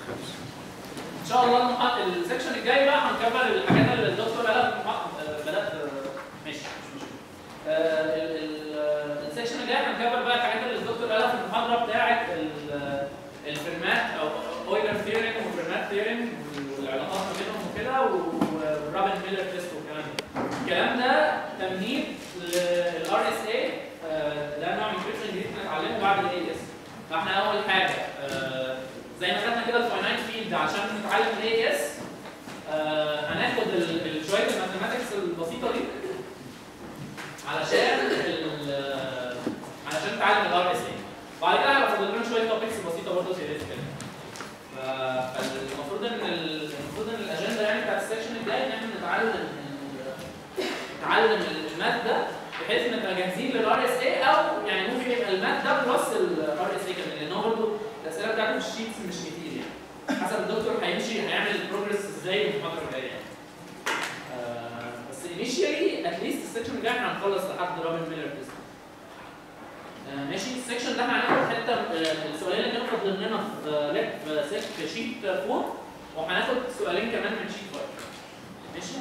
ان شاء الله المحط... السكشن الجاي بقى هنكمل الحاجات اللي الدكتور قالها في المحط... آه، بدات آه، ماشي مش مشكله آه، ال- ال- آه، السكشن الجاي هنكمل بقى الحاجات اللي الدكتور قالها في المحاضره بتاعه ال- الفيرمات او اويلر ثيوري وفيرمات ثيوري والعلاقات ما بينهم وكده والرابن ميلر تيست والكلام ده الكلام ده تمهيد للار اس اي ده نوع من الكريبشن جديد بنتعلمه بعد الاي اس فاحنا اول حاجه آه، زي ما خدنا كده الفاينايت فيلد عشان نتعلم الاي اس هناخد ال- ال- شويه الماثيماتكس البسيطه دي علشان ال- علشان نتعلم الار اس اي بعد كده هيبقى فاضل لنا شويه توبكس بسيطه برضه ثيوريتيكال فالمفروض ان ال- المفروض ان الاجنده يعني بتاعت السكشن الجاي ان احنا نتعلم ال- نتعلم الماث ده بحيث نبقى جاهزين للار اس اي او يعني ممكن يبقى الماث ده بلس الار اس اي كمان لان هو برضه الاسئله بتاعته في الشيتس مش كتير يعني حسب الدكتور هيمشي هيعمل البروجرس ازاي في المحاضره الجايه يعني. آه، بس انيشيالي اتليست السكشن الجاي احنا هنخلص لحد رابن ميلر تيست آه، ماشي السكشن ده هناخد حته آه، السؤالين اللي كانوا فاضلين لنا في آه، لاب في سك- في شيت 4 وهناخد سؤالين كمان من شيت 5 ماشي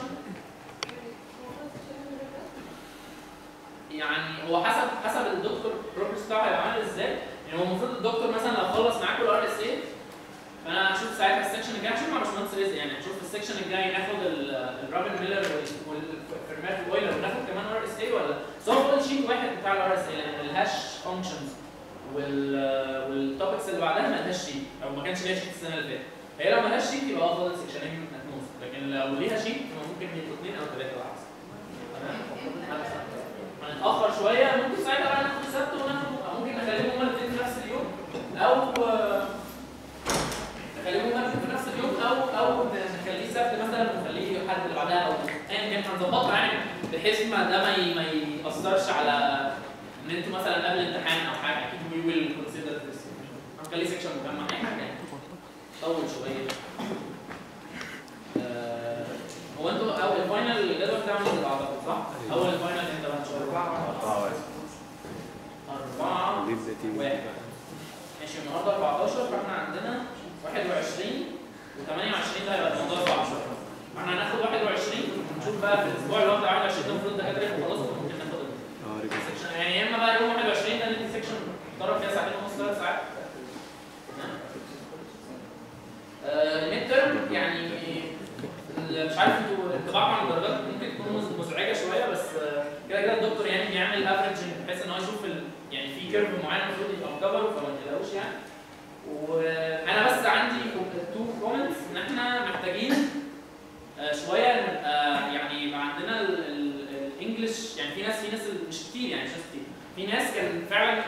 يعني هو حسب حسب الدكتور البروجرس بتاعه هيبقى عامل ازاي يعني هو المفروض الدكتور مثلا لو خلص معاكم الار اس اي فانا هشوف ساعتها السكشن الجاي هشوف مع باشمهندس رزق يعني هنشوف السكشن الجاي ناخد ال- الرابن ميلر وال- والفيرمات بويلر وناخد كمان ار اس اي ولا بس هو فاضل شيت واحد بتاع الار اس اي لان الهاش فانكشنز وال والتوبكس اللي بعدها ما لهاش شيت او ما كانش ليها شيت السنه اللي فاتت فهي لو ما لهاش شيت يبقى اه فاضل سكشنين متنوز لكن لو ليها شيت ممكن يبقوا اثنين او ثلاثه واحد تمام هنتاخر شويه ممكن ساعتها بقى ناخد السبت وناخد أو ممكن نخليهم هما الاثنين في نفس اليوم او نخليهم هما الاثنين في نفس اليوم او او نخليه سبت مثلا ونخليه الحد اللي بعدها او ايا كان هنظبطها يعني بحيث ما ده ما ي- ما ياثرش على ان انتوا مثلا قبل امتحان او حاجه اكيد وي ويل كونسيدر ذس هنخليه سكشن مجمع اي حاجه يعني طول شويه آه، هو انتوا او الفاينل الجدول بتاعه نزل اعتقد صح؟ اول الفاينل امتى بقى ان شاء الله؟ أربعة واحد ماشي النهارده 14 فاحنا عندنا 21 و28 ده هيبقى الموضوع صعب شويه فاحنا هناخد 21 ونشوف بقى في الاسبوع اللي هو بتاع 21 ده المفروض الدكاتره يبقوا خلصوا ممكن ناخد السكشن يعني يا اما بقى يوم 21 ده ندي سكشن محترم فيها ساعتين ونص ثلاث ساعات الميد ترم يعني ال- مش عارف انتوا انطباعكم عن الدرجات ممكن تكون مز- مزعجه شويه بس آه، كده كده الدكتور يعني بيعمل افريج بحيث ان هو يشوف ال... يعني في كيرف معين المفروض يبقى مكفر فما تقلقوش يعني وانا بس عندي تو كومنتس ان احنا محتاجين آه، شويه نبقى يعني يبقى عندنا الانجلش يعني في ناس في ناس مش كتير يعني مش ناس كتير في ناس كان فعلا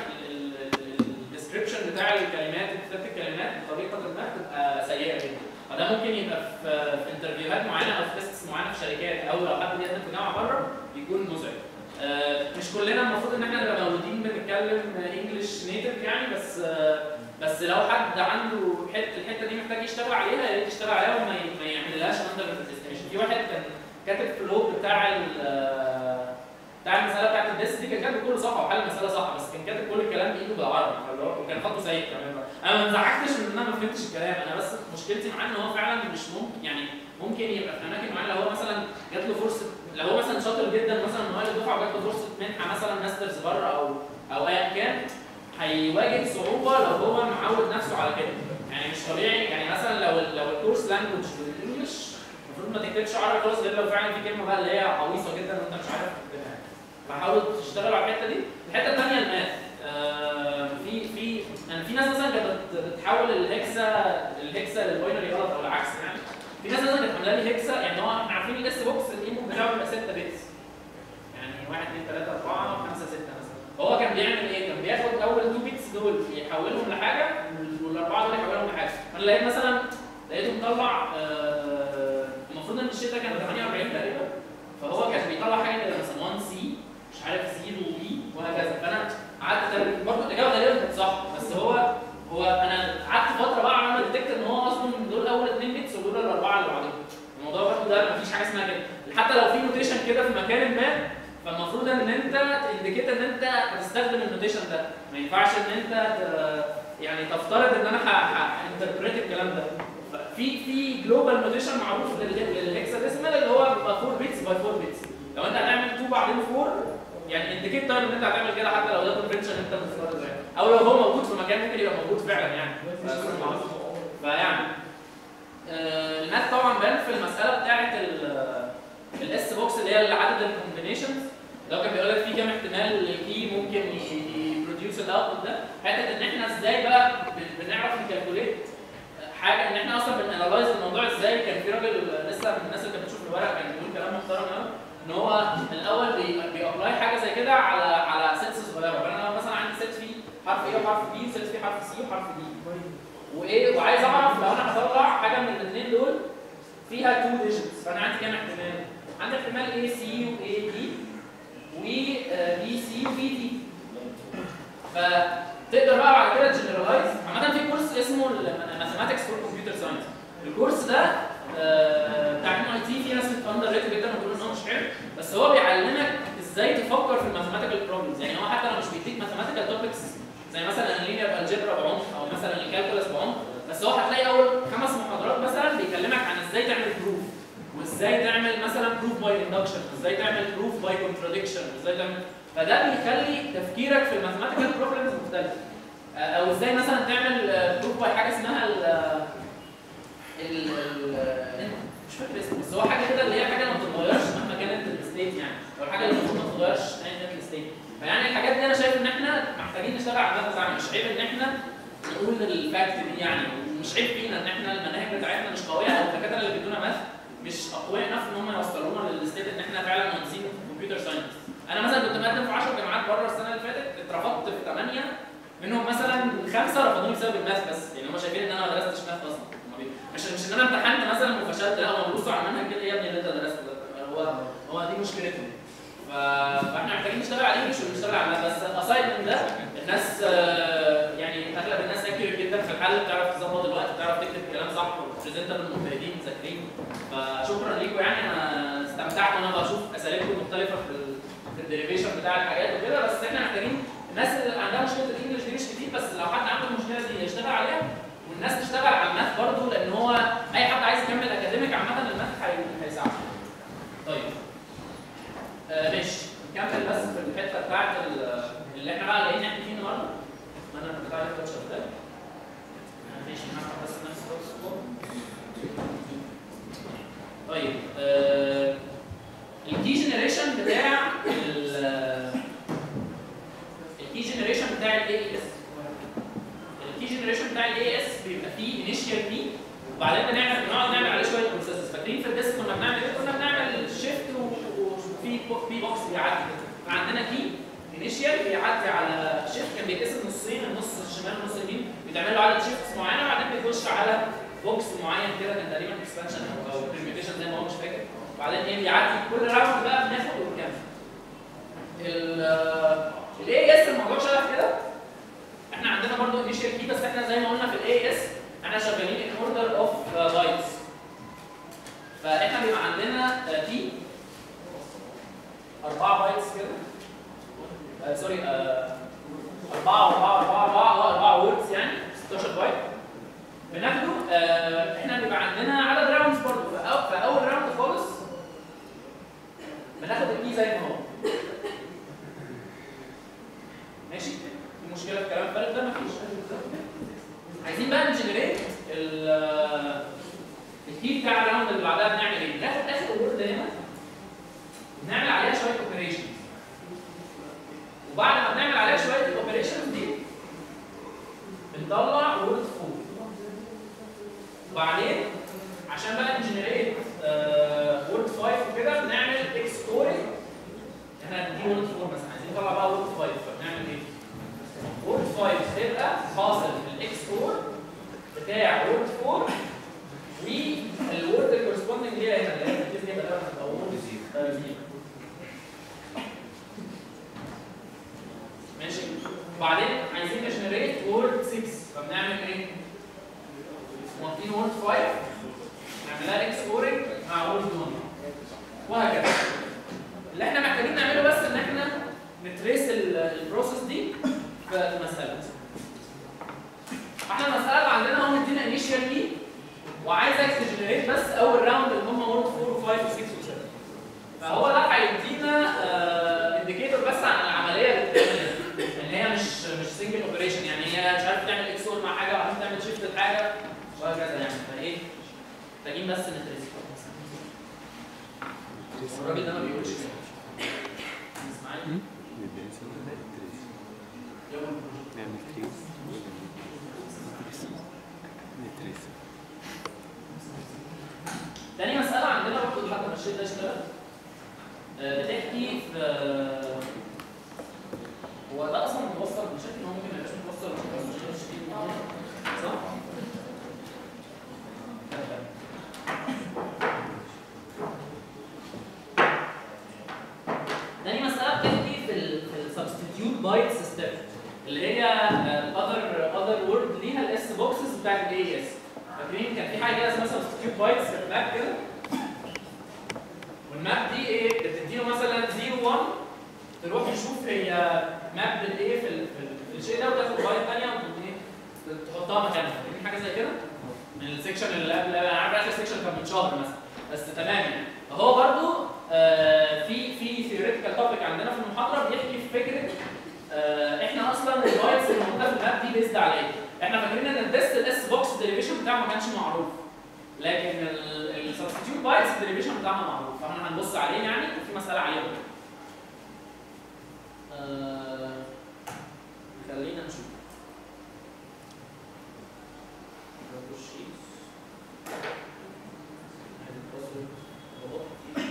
الديسكربشن بتاع الكلمات وكتابه الكلمات بطريقه ما تبقى سيئه جدا فده ممكن يبقى في في انترفيوهات معينه او في تيستس معينه في شركات او لو حد بيقدم في جامعه بره بيكون مزعج آه، مش كلنا المفروض ان احنا نبقى مولودين بنتكلم انجلش نيتف يعني بس آه، بس لو حد عنده حته الحته دي محتاج يشتغل عليها يا ريت يشتغل عليها وما ي- ما يعملهاش اندر ريبريزنتيشن في واحد كان كاتب في اللوب بتاع ال- آه، بتاع المساله بتاعت الديس دي كان كاتب كله صح وحل المساله صح بس كان كاتب كل الكلام بايده بالعربي فاللي هو وكان خطه سيء كمان بقى. انا ما انزعجتش من ان انا ما فهمتش الكلام انا بس مشكلتي معاه ان هو فعلا مش ممكن يعني ممكن يبقى في اماكن معينه لو هو مثلا جات له فرصه لو هو مثلا شاطر جدا مثلا ان هو الدفعه وجات له فرصه منحه مثلا ماسترز بره او او ايا كان هيواجه صعوبه لو هو معود نفسه على كده يعني مش طبيعي يعني مثلا لو لو الكورس لانجوج بالانجلش المفروض ما تكتبش عربي خالص غير لو فعلا في كلمه بقى اللي هي عويصه جدا وانت مش عارف تكتبها فحاولوا تشتغلوا على الحته دي الحته الثانيه الماث آه في في يعني في ناس مثلا كانت بت- بتحول الهكسا الهكسا للباينري غلط او العكس يعني في ناس مثلا كانت عامله لي هكسا يعني هو احنا عارفين الاس بوكس الانبوت بتاعه بيبقى 6 بيتس يعني 1 2 3 4 5 6 مثلا هو كان بيعمل ايه؟ كان بياخد اول 2 بيتس دول يحولهم لحاجه والاربعه دول يحولهم لحاجه فانا لقيت مثلا لقيته مطلع آه، المفروض ان الشيت ده كان 48 تقريبا فهو كان بيطلع حاجه كده مثلا 1 سي مش عارف 0 بي وهكذا فانا قعدت أترجم. برضه الاجابه غالبا كانت صح بس هو هو انا قعدت فتره بقى عمال ديتكت ان هو اصلا دول اول اثنين بيتس ودول الاربعه اللي بعدهم الموضوع برضه ده مفيش حاجه اسمها كده حتى لو في نوتيشن كده في مكان ما فالمفروض ان انت تنديكيت ان انت هتستخدم النوتيشن ده ما ينفعش ان انت ت- يعني تفترض ان انا هانتربريت الكلام ده في في جلوبال نوتيشن معروف للهكساديسمال اللي هو بيبقى 4 بيتس باي 4 بيتس لو انت هتعمل 2 بعدين 4 يعني انديكيت تايم ان انت هتعمل كده حتى لو ده كونفنشن انت مفترض يعني او لو هو موجود في مكان ممكن يبقى موجود فعلا يعني فيعني آه، الماث طبعا بان في المساله بتاعت الاس بوكس اللي هي عدد الكومبينيشنز لو كان بيقول لك في كام احتمال الكي ممكن يبروديوس الاوتبوت ده حته ان احنا ازاي بقى بن- بنعرف نكالكوليت حاجه ان احنا اصلا بنانلايز الموضوع ازاي كان في راجل لسه من الناس اللي كانت بتشوف الورق كان بيقول كلام محترم قوي ان هو من الاول بي- بيابلاي حاجه زي كده على على سيتس صغيره فانا لو مثلا عندي سيت فيه حرف ايه وحرف بي وسيت فيه حرف سي وحرف دي وايه وعايز اعرف لو انا هطلع حاجه من الاثنين دول فيها تو ديجيتس فانا عندي كام احتمال؟ عندي احتمال اي سي واي دي و بي سي وبي دي فتقدر بقى بعد كده تجنرالايز عامه في كورس اسمه ماثيماتكس فور كمبيوتر ساينس الكورس ده آه، بتاع ام اي تي في ناس اندر ريتد جدا وبيقولوا ان هو مش حلو بس هو بيعلمك ازاي تفكر في الماثيماتيكال بروبلمز يعني هو حتى لو مش بيديك ماثيماتيكال توبكس زي مثلا اللينير الجبرا بعمق او مثلا الكالكولس بعمق بس هو هتلاقي اول خمس محاضرات مثلا بيكلمك عن ازاي تعمل بروف وازاي تعمل مثلا بروف باي اندكشن وازاي تعمل بروف باي كونتراديكشن وازاي تعمل فده بيخلي تفكيرك في الماثيماتيكال بروبلمز مختلف آه، او ازاي مثلا تعمل بروف باي حاجه اسمها ال ال ال- مش فاكر اسمه بس هو حاجه كده اللي هي حاجه ما بتتغيرش مهما كانت الستيت يعني او الحاجه اللي المفروض ما تتغيرش ايا كانت الستيت فيعني الحاجات دي انا شايف ان احنا محتاجين نشتغل على الماث بتاعنا مش عيب ان احنا نقول الفاكت دي يعني مش عيب فينا ان احنا المناهج بتاعتنا مش قويه او الدكاتره اللي بيدونا ماث مش اقوياء enough ان هم يوصلونا للستيت ان احنا فعلا مهندسين كمبيوتر ساينس انا مثلا كنت مقدم في 10 جامعات بره السنه اللي فاتت اترفضت في 8 منهم مثلا خمسه رفضوني بسبب الماث بس يعني هم شايفين ان انا ما درستش ماث اصلا هم بي- مش مش ان انا امتحنت مثلا وفشلت لا هم بيبصوا على المنهج كده إيه يا ابني اللي انت درسته ده هو هو دي مشكلتهم ف- فاحنا محتاجين نشتغل عليه مش نشتغل على الماث بس اسايد من ده الناس آه، يعني اغلب الناس اكيوريت جدا في الحل بتعرف تظبط الوقت بتعرف تكتب كلام صح والبرزنتر مجتهدين مذاكرين فشكرا ليكم يعني انا استمتعت وانا بشوف اساليبكم المختلفه في ال في الديريفيشن بتاع الحاجات وكده بس احنا محتاجين الناس اللي عندها مشكله الانجليش دي مش كتير بس لو حد عنده المشكله دي يشتغل عليها والناس تشتغل على الماث برضه لان هو اي حد عايز يكمل اكاديميك عامه الماث هي- هيساعده. طيب آه ماشي نكمل بس في الحته بتاعت ال- اللي احنا بقى جايين نحكي فيه النهارده انا بتاع ده شغال ماشي هنفتح بس نفس الصوت طيب آه الكي جنريشن بتاع الكي جنريشن بتاع الاي اس الكي جنريشن بتاع الاي اس بيبقى فيه انيشال كي وبعدين بنعمل بنقعد نعمل عليه شويه بروسيسز فاكرين في الديسك كنا بنعمل ايه؟ كنا بنعمل شيفت وفي في بوكس بيعدي كده فعندنا كي انيشال بيعدي على شيفت كان بيتقسم نصين النص الشمال والنص اليمين بيتعمل له عدد شيفتس معينه وبعدين بيخش على بوكس معين كده كان تقريبا اكسبانشن او او permutation زي ما هو مش فاكر وبعدين ايه بيعدي كل راوند بقى بناخد ونكمل الاي اس الموضوع شبه كده احنا عندنا برضو انيشال كي بس احنا زي ما قلنا في الاي اس احنا شغالين ان اوردر اوف بايتس فاحنا بيبقى عندنا كي 4 بايتس كده آه سوري 4 4 4 4 4 ووردز يعني 16 بايت بناخده آه احنا بيبقى عندنا عدد راوندز برضه فأو- في اول راوند خالص بناخد الكي زي ما هو ماشي في مشكله في الكلام الفارغ ده مفيش عايزين بقى نجنريت ال- الكي بتاع الراوند اللي بعدها بنعمل ايه؟ بناخد اخر وورد هنا بنعمل عليها شويه اوبريشن وبعد ما بنعمل عليها شويه الاوبريشن دي بنطلع وورد فوق وبعدين عشان بقى نجنريت وورد 5 وكده بنعمل اكسبورت احنا دي وورد 4 مثلا عايزين نطلع بقى وورد 5 فبنعمل ايه؟ وورد 5 تبقى حاصل الاكسبور بتاع وورد 4 والوورد الكورسبوندنج ليها هنا اللي هي بتبتدي بدل او وورد 0 ماشي وبعدين عايزين نجنريت وورد 6 فبنعمل ايه؟ واخدين وورد 5 نعملها اكسبورنج مع وورد 1 وهكذا اللي احنا محتاجين نعمله بس ان احنا نتريس ال- البروسيس دي في المساله احنا المساله اللي عندنا هو مدينا انيشال كي وعايزك الراجل ده ما بيقولش كده. اسمعني يوم البروجكت. نعمل تريس نتريس تاني مسألة عندنا برضه لحد ما الشيء ده يشتغل آه، بتحكي في هو ده اصلا موصل بشكل هو ممكن ما يبقاش متوصل بس مش مش فيه معايا. صح؟ تاني مسألة بتحكي في ال في السبستيتيوت بايت سيستم اللي هي الاذر اذر وورد ليها الاس بوكسز بتاعت الاي اس فاكرين كان في حاجه كده اسمها سبستيتيوت بايتس ماب كده والماب دي ايه بتديله مثلا 0 1 تروح تشوف هي ماب بالايه في ال- في ال- في الشيء ده وتاخد بايت ثانيه وايه تحطها مكانها فاكرين حاجه زي كده من السكشن اللي قبل انا عارف اخر سكشن كان من شهر مثلا بس تمام يعني فهو برضو آه في في ثيوريتيكال توبيك عندنا في المحاضره بيحكي في فكره آه احنا اصلا البايتس اللي موجوده في الماب دي بيزد على ايه؟ احنا فاكرين ان الديست الاس بوكس ديريفيشن بتاعه ما كانش معروف لكن السبستيتيوت بايتس الديريفيشن بتاعها معروف فاحنا هنبص عليه يعني وفي مساله عليه برضه. آه خلينا نشوف ناخد الشيتس. نعمل الباسورد. أهو.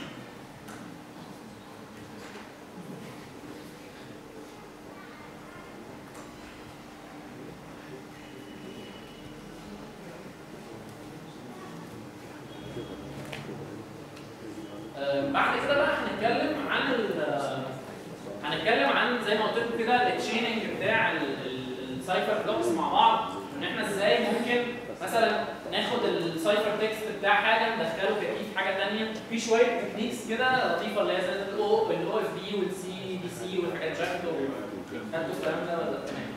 آه، بعد كده بقى هنتكلم عن ال- هنتكلم عن زي ما قلت لكم كده التشيننج بتاع السايفر بلوكس مع بعض ان احنا ازاي ممكن مثلا ناخد السايفر تكست بتاع حاجه ندخله في حاجه ثانيه في شويه تكنيكس كده لطيفه اللي هي زي الاو الاو اف بي والسي بي سي والحاجات دي انتوا خدتوا الكلام ده ولا تمام؟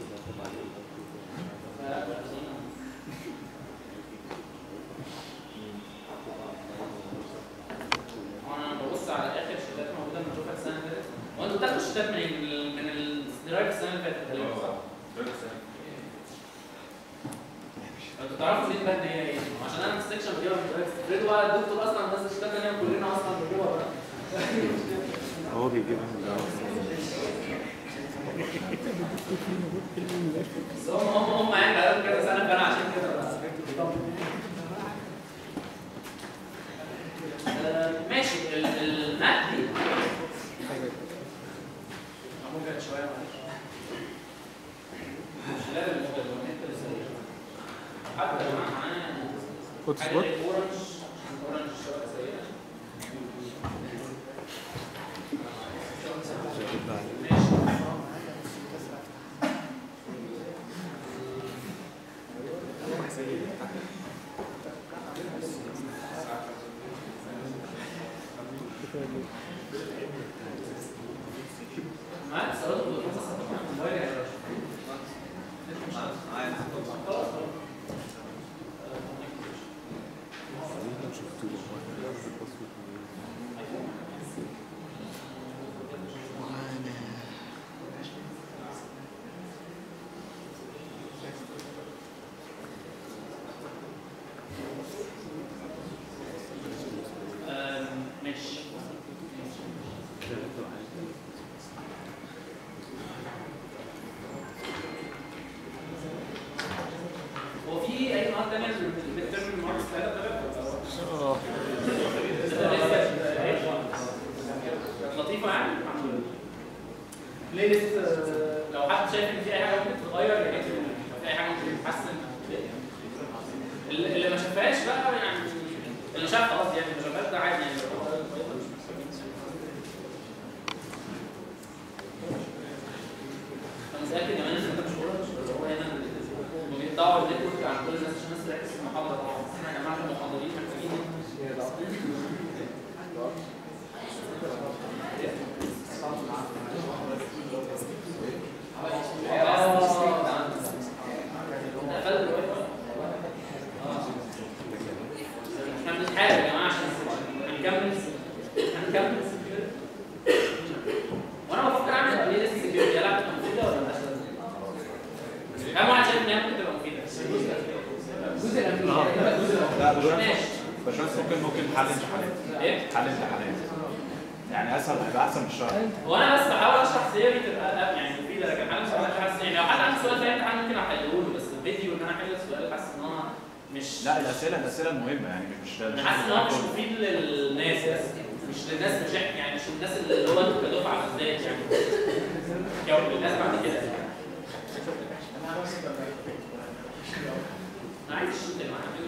انا ببص على اخر شتات موجوده بنشوفها السنه اللي فاتت هو انتوا بتاخدوا الشتات من ال- من الدرايف السنه اللي فاتت تقريبا صح؟ انتوا تعرفوا ليه البند هي ايه؟ عشان انا في السكشن بجيبها من الدرايف ستريت هو الدكتور اصلا نزل شتات تانيه كلنا اصلا بنجيبها بقى. هو بيجيبها من بس هم هم هم يعني بقالهم كذا سنه فانا عشان كده بقى. آه، ماشي ال- الماب دي ممكن شويه معلش مش لازم يبقى النت لسه حتى يا جماعه معانا هوت حاجه سبوت زي اورنج اورنج الشبكه سيئه ماشي معاك صلاة الخمسة موبايل يا باشا خلاص خلاص آم، ماشي هو في اي مواد تانية بالترم الماركس بتاعتها اه كانت لطيفة يعني الحمد لله بلاي ليست آه، لو حد شايف ان في اي حاجة ممكن تتغير يا ريت لو في اي حاجة ممكن تتحسن اللي اللي ما شافهاش بقى يعني اللي شافها قصدي يعني اللي ما شافهاش ده عادي يعني انا متأكد كمان ان انت مش اورنج هو هنا هم بيقطعوا النتورك عن كل الناس عشان الناس تركز في المحاضرة طبعا احنا يا جماعة المحاضرين محتاجين احنا بنتحارب يا جماعه عشان هنكمل هنكمل وانا بفكر اعمل بلاي ليست سكيورتي هل هتبقى مفيده ولا مالهاش لازمه؟ كم واحد شايف ان هي ممكن تبقى مفيده؟ الجزء الاخير الجزء الاخير لا باشمهندس ماشي باشمهندس ممكن ممكن حل امتحانات ايه؟ حل امتحانات يعني اسهل هيبقى احسن من الشرح هو انا بس بحاول اشرح ثيوري تبقى أب- يعني مفيده لكن انا سؤال حاسس يعني لو حد عنده سؤال في امتحان ممكن احله له بس فيديو ان انا احل السؤال حاسس ان هو مش لا الاسئله الاسئله المهمه يعني مش انا حاسس ان هو مش مفيد للناس بس مش للناس مش إحنا- يعني مش الناس اللي هو انتوا كدفعه بالذات يعني يعني الناس بعد كده انا عايز الشوت اللي معانا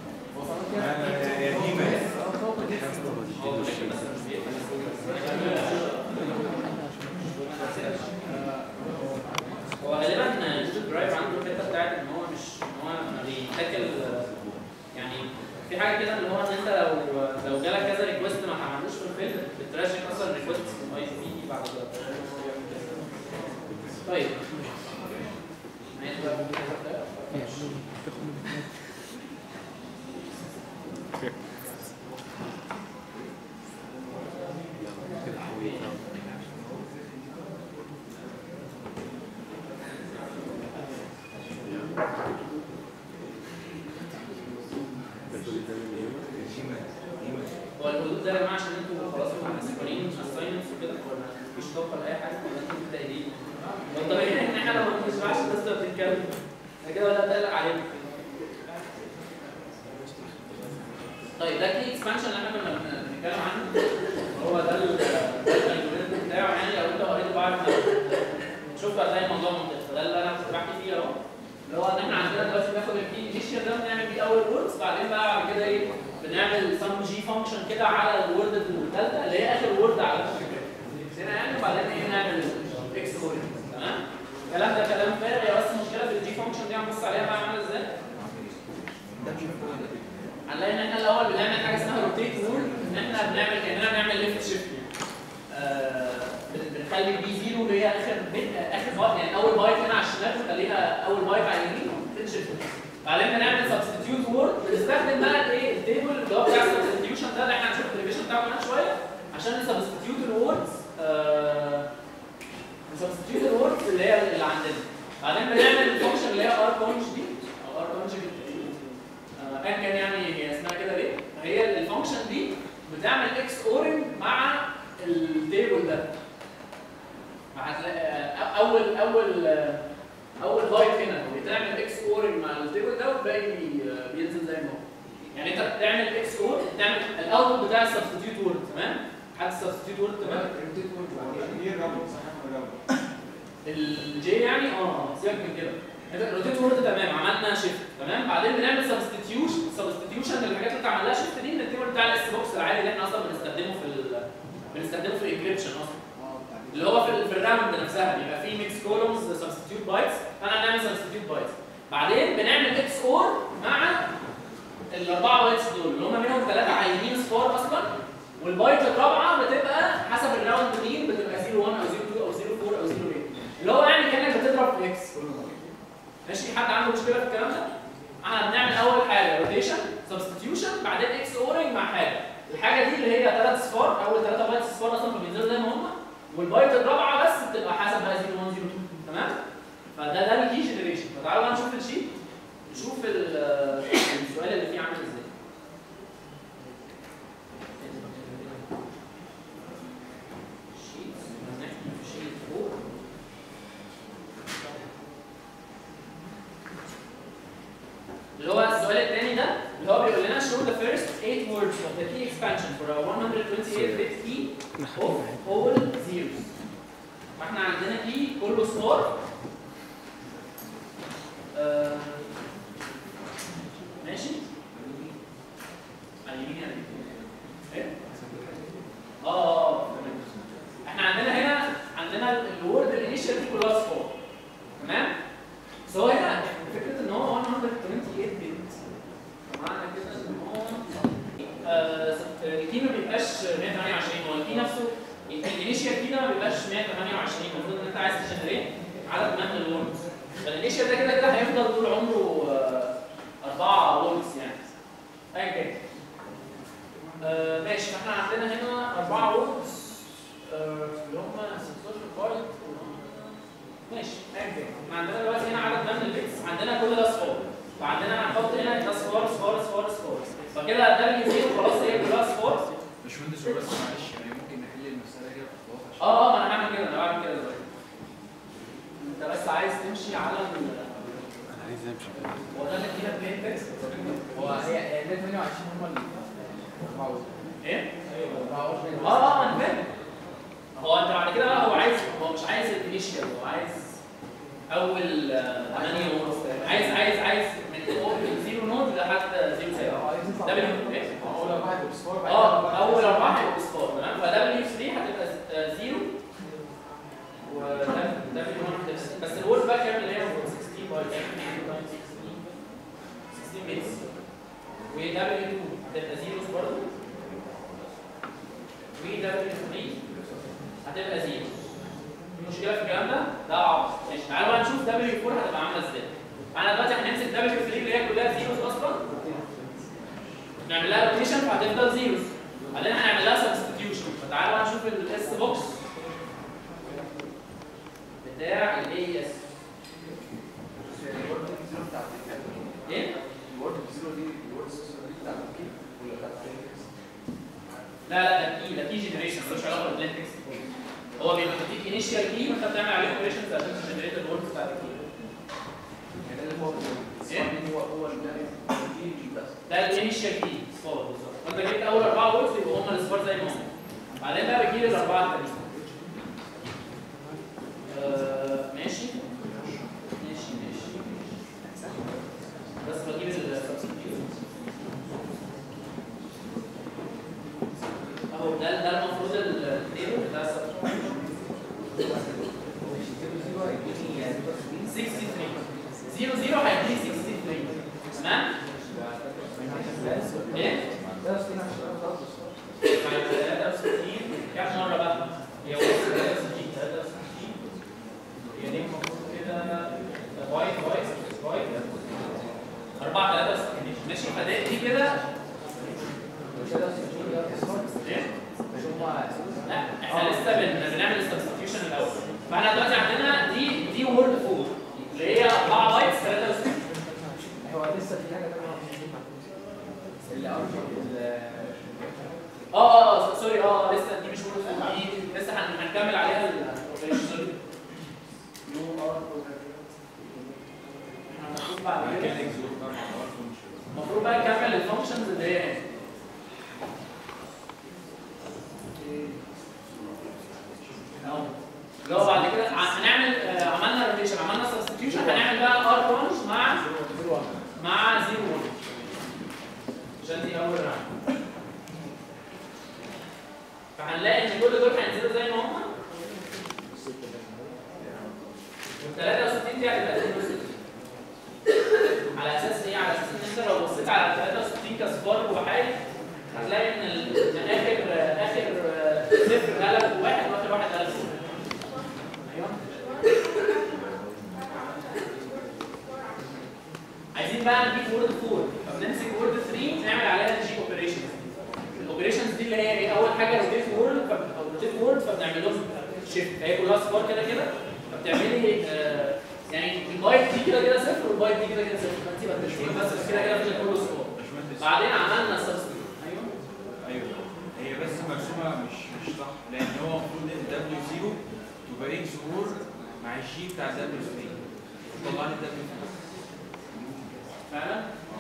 هو لكن بس مش بيقبل. هو غالبا الشوت درايف عنده الحته بتاعت ان هو مش ان هو لما بيتاكل يعني في حاجه كده اللي هو ان انت لو لو جالك كذا ريكوست ما عملوش في الفيلم بتراجع اصلا الريكوست من اي بي بعد كده طيب ماشي بقى. هو الحدود ده يا جماعه عشان انتوا خلاص مسؤولين اساينمنتس وكده ولا مفيش طاقه لاي حاجه ولا انتوا متضايقين؟ هو طبيعي ان احنا لو ما بنسمعش الناس اللي بتتكلم انا كده ولا اتقلق عليكم طيب ده كي اكسبانشن اللي احنا كنا بن- بنتكلم عنه هو ده ال- ده الالجوريزم بتاعه يعني لو انت قريت بعد شوف هتلاقي الموضوع منطقي فده اللي انا كنت بحكي فيه اهو اللي هو ان احنا عندنا دلوقتي بناخد الكي انيشال ده بنعمل بيه اول ووردز بعدين بقى بعد كده ايه بنعمل سم جي فانكشن كده على الورد الثالثه اللي هي اخر وورد على فكره هنا يعني وبعدين ايه نعمل اكس كورين تمام الكلام ده كلام فارغ هي بس المشكله في الجي فانكشن دي هنبص عليها بقى عامله ازاي هنلاقي ان احنا الاول بنعمل حاجه اسمها روتيت رول ان احنا بنعمل كاننا بنعمل ليفت شيفت آه بن- بنخلي البي زيرو اللي هي اخر بيت اخر بايت يعني اول بايت هنا على الشمال بنخليها اول بايت على اليمين بنشفت بعدين بنعمل سبستيتيوت وورد بنستخدم بقى الايه التيبل اللي هو بتاع السبستيوشن ده اللي احنا هنشوف الديفيشن بتاعه كمان شويه عشان نسبستيوت الوردز نسبستيوت الوردز اللي هي اللي عندنا بعدين بنعمل الفانكشن اللي هي ار كونج دي او ار كونج ايا كان يعني هي اسمها كده ليه هي الفانكشن دي بتعمل اكس اورنج مع التيبل ده هتلاقي اول اول اول بايت هنا بتعمل اكس اورنج مع التيبل ده والباقي بي- بينزل زي ما هو يعني انت بتعمل اكس اور تعمل الاوتبوت بتاع السبستيتيوت وورد تمام حد السبستيتيوت وورد تمام الجي يعني اه سيبك من كده انت روتيت وورد تمام عملنا شيفت تمام بعدين بنعمل سبستيتيوشن سبستيتيوشن للحاجات اللي انت عملها شيفت دي من التيبل بتاع الاس بوكس العادي اللي احنا اصلا بنستخدمه في ال... بنستخدمه في الانكريبشن اصلا اللي هو في ال- في الراوند نفسها بيبقى فيه ميكس كولومز سبستيتيوت بايتس فانا هنعمل سبستيتيوت بايتس بعدين بنعمل اكس اور مع الاربعه بايتس دول اللي هم منهم ثلاثه عايزين صفار اصلا والبايت الرابعه بتبقى حسب الراوند مين بتبقى 0 1 او 0 2 او 0 4 او 0 8 اللي هو يعني كانك بتضرب في اكس ماشي حد عنده مشكله في الكلام ده؟ احنا بنعمل اول حاجه روتيشن سبستيوشن بعدين اكس اورنج مع حاجه الحاجه دي اللي هي ثلاث صفار اول ثلاثه بايتس صفار اصلا فبينزلوا زي ما هم والبايت الرابعه بس بتبقى حسب بقى 0 1 0 2 تمام فده ده الكي جنريشن فتعالوا بقى نشوف الشيت نشوف ال- السؤال اللي فيه عامل ازاي شيت شيت فوق اللي هو السؤال الثاني ده اللي هو بيقول لنا show the first eight words of the key expansion for a 128 bit key of all zeros. فاحنا عندنا key كله صفار آه، ماشي؟ على اليمين يعني ايه؟ اه اه اه تمام. احنا عندنا هنا عندنا الورد الانيشال دي كلها صفار تمام؟ بس هو هنا فكره ان هو 128 بت معنى كده ان هو آه، الكي ما بيبقاش 128 هو الكي نفسه الانيشال كي ده ما بيبقاش 128 المفروض ان انت عايز تجنريت عدد من الوردز فالانيشال ده كده كده هيفضل طول عمره آه، أربعة ووردز يعني أيا كان آه، ماشي فاحنا عندنا هنا أربعة ووردز اللي هم 16 بايت ماشي ايا كان احنا عندنا دلوقتي هنا عدد من البيتس عندنا كل ده صفار فعندنا هنحط هنا ده صفار صفار صفار صفار فكده دبليو 0 خلاص هي كلها صفار باشمهندس بس معلش يعني ممكن نحل المسألة كده بخطوات عشان اه اه ما انا هعمل كده انا بعمل كده دلوقتي انت بس عايز تمشي على ال انا عايز امشي هو ده اللي فيها بلين تكست هو هي هي 28 هم اللي معروض ايه؟ معروض اه اه انا فاهم هو انت بعد كده بقى هو عايز هو مش عايز الانيشال هو عايز اول 8 نود عايز عايز عايز من فوق من زيرو نود لحد زيرو سالب ده بالنسبه ايه؟ اول واحد بصفار بعد اه كده اول اربعه هيبقوا اصفار تمام فدبليو 3 هتبقى ز- آه، زيرو ودبليو 1 هتبقى ست. بس الورد بقى كام اللي هي 16 باي 16 بيتس ودبليو 2 هتبقى زيروز برضه ودبليو 3 هتبقى زيرو في مشكله في الكلام ده؟ لا عبط ماشي تعالوا بقى نشوف دبليو 4 هتبقى عامله ازاي انا دلوقتي هنمسك دبليو 3 اللي هي كلها زيروز اصلا نعمل لها روتيشن فهتفضل زيروز بعدين هنعمل لها سبستيتيوشن فتعالوا بقى نشوف الاس بوكس بتاع الاي اس الورد زيرو بتاعت ايه؟ الورد زيرو دي الورد زيرو دي بتاعت الكيك ولا بتاعت الكيك؟ لا لا ده كي ده كي جنريشن ملوش علاقه بالبلين هو بيبقى مديك انيشال كي وانت بتعمل عليه اوبريشنز عشان تجنريت الورد بتاعت الكي يعني ده اللي هو إيه؟ هو هو اللي بس ده الانيشال كي صفار بالظبط وانت جبت اول اربعه ووردز يبقوا هم الاصفار زي ما هم بعدين بقى بتجيب الاربعه التانيين آه، ماشي ماشي ماشي بس بجيب السبستيوشن اهو ده ده المفروض التيبل بتاع السبستيوشن 63 0 0 هيديك 63 تمام؟ ايه؟ 63 كام مرة بقى؟ هي 63 63 هي دي المفروض كده وايت وايت وايت 4 63 ماشي فدي دي كده ايه؟ لا احنا لسه بن- بنعمل السبستيوشن الاول فاحنا دلوقتي عندنا دي دي وورد 4 اللي هي 4 بايتس 63 هو لسه في حاجه ثانيه اللي ارجو اه اه اه سوري اه لسه دي مش وورد 4 دي لسه هن- هنكمل عليها الاوبريشن سوري يو ار احنا المفروض بعد كده المفروض بقى نكمل الفانكشنز اللي هي هنا اهو اللي هو بعد كده ع- هنعمل آه، عملنا روتيشن عملنا سبستيوشن هنعمل بقى ار 1 مع مع 0 1 عشان دي اول راوند فهنلاقي ان كل دول هينزلوا زي ما هم وال 63 دي هتبقى 62 على اساس ايه؟ على اساس ان انت لو بصيت على 63 كصفار وحايد هتلاقي ان ال- إن اخر اخر صفر قلب واحد واخر واحد قلب صفر. ايوه عايزين بقى نجيب وورد 4 فبنمسك وورد 3 نعمل عليها الجي اوبريشنز الاوبريشنز دي اللي هي ايه اول حاجه روتيت وورد او روتيت وورد فبنعمل لهم شيفت هي كلها صفار كده كده فبتعملي آه يعني البايت دي كده كده صفر والبايت دي كده كده صفر فانت بترسمي بس كده كده في كله صفار بعدين عملنا سبستيوت ايوه ايوه هي بس مرسومه مش مش صح لان هو المفروض ان دبليو 0 تبقى اكس اور مع الجي بتاع دبليو 3 طلع لي دبليو 3 فعلا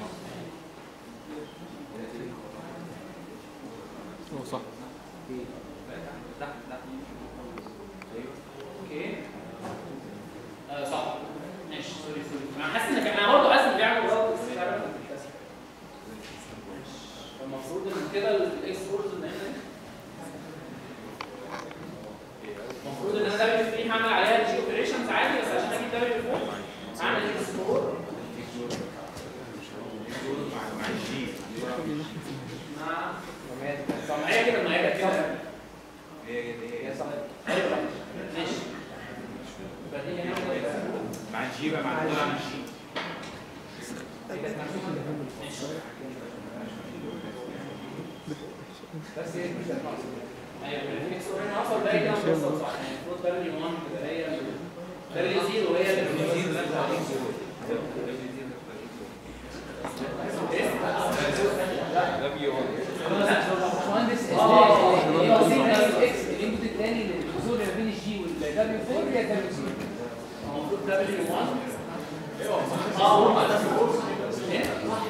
هو صح تحت تحت ايوه اوكي آه صح ماشي سوري سوري انا حاسس ان كان انا برضه حاسس ان بيعمل غلط بس مش عارف الكسر. ماشي. المفروض ان كده الاكس فورز ان هنا المفروض ان انا دبليو 3 هعمل عليها الجي اوبريشنز عادي بس عشان اجيب دبليو 4 هعمل اكس 4 مع مع الجي مع ما هي كده ما هي كده هي هي هي صح ايوه ماشي يبقى دي هنا كده. مع الجي بقى مع طلع مع الجي ماشي بس هي مش ناقصه ايوه الاكس اور هنا اصلا باقي كده مفصل صح يعني المفروض دبليو 1 تبقى هي دبليو 0 هي اللي باشمهندس ازاي W1 اه هو ده ايه؟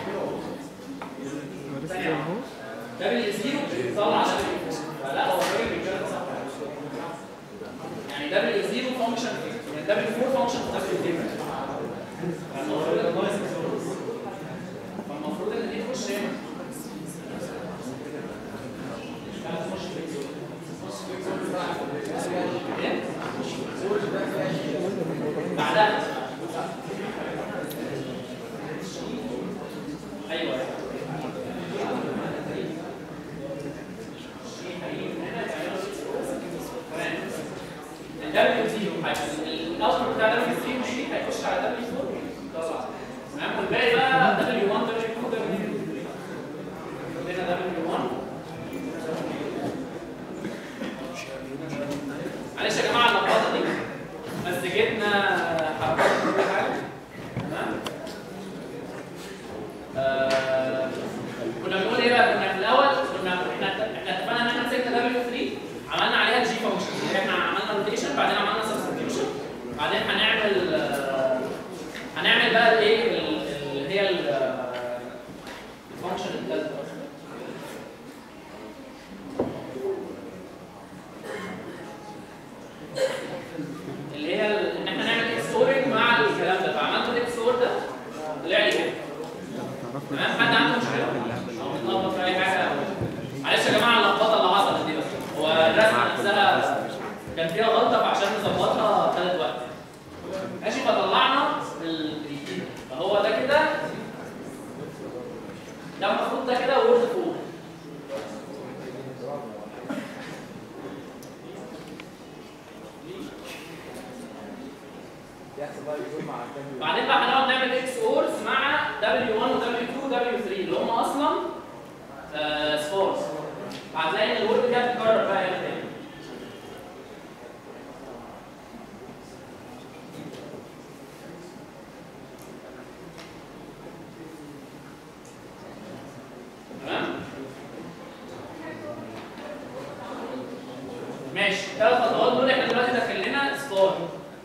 ثانية واحدة. W0 طلع W4 فلا هو الراجل بيتكلم صح يعني W0 فانكشن يعني W4 فانكشن في W0 فالمفروض ان هو فالمفروض ان دي تخش هنا ايه؟ بعدها ايوه الدبليو 0 الاوتبوت بتاع دبليو 3 مش هيخش على دبليو 4 طبعا تمام والباقي بقى دبليو 1 دبليو 2 دبليو 3 عندنا دبليو 1 معلش يا جماعه اللخبطه دي مسجتنا حركات كل حاجه تمام آه، كنا بنقول ايه بقى كنا في الاول كنا احنا احنا اتفقنا ان احنا مسكنا دبليو 3 عملنا عليها جي فانكشن اللي احنا عملنا روتيشن بعدين عملنا سبستيوشن بعدين هنعمل آه، هنعمل بقى الايه ال- اللي هي ال- آه، الفانكشن الثالثه اللي هي ال- ان احنا نعمل اكسورنج مع الكلام ده فعملت الاكسور ده طلع لي كده تمام حد عنده مشكله؟ او متلخبط في اي حاجه معلش يا جماعه اللخبطه اللي حصلت دي بس هو الرسمه نفسها كان فيها غلطه فعشان نظبطها خدت وقت ماشي فطلعنا الجديد فهو ده كده ده المفروض ده كده وورد فوق يحصل بقى يزول مع الدبليو بعدين بقى هنقعد نعمل اكس اورز مع W1 و W2 و W3 اللي هم اصلا آه سبورز هتلاقي ان الورد دي هتتكرر بقى هنا تاني تمام ماشي ثلاث خطوات دول احنا دلوقتي داخل لنا سبور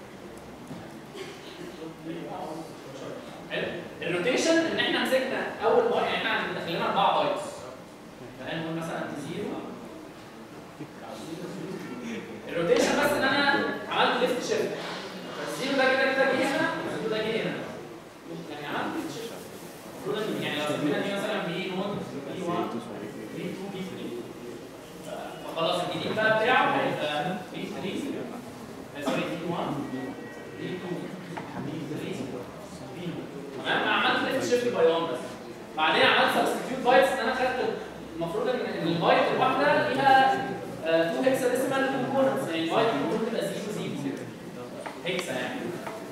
حلو الروتيشن ان احنا مسكنا اول بايت يعني احنا عندنا داخل لنا اربع بايتس فانا نقول مثلا زيرو الروتيشن بس ان انا عملت ليفت شيفت فالزيرو ده كده كده جه هنا والزيرو ده جه هنا يعني عملت ليفت شيفت المفروض ان يعني لو سمينا دي مثلا بي نوت بي 1 بي 2 بي 3 فخلاص الجديد بقى بتاعه هيبقى بي 3 سوري بي 1 بي 2 بي 3 تمام انا عملت ليفت شيفت باي 1 بس بعدين عملت سبستيتيوت بايتس ان انا خدت المفروض ان إن البايت الواحده ليها 2 هيكسا ديسيمال كومبوننتس يعني البايت المفروض تبقى 0 0 هيكسا يعني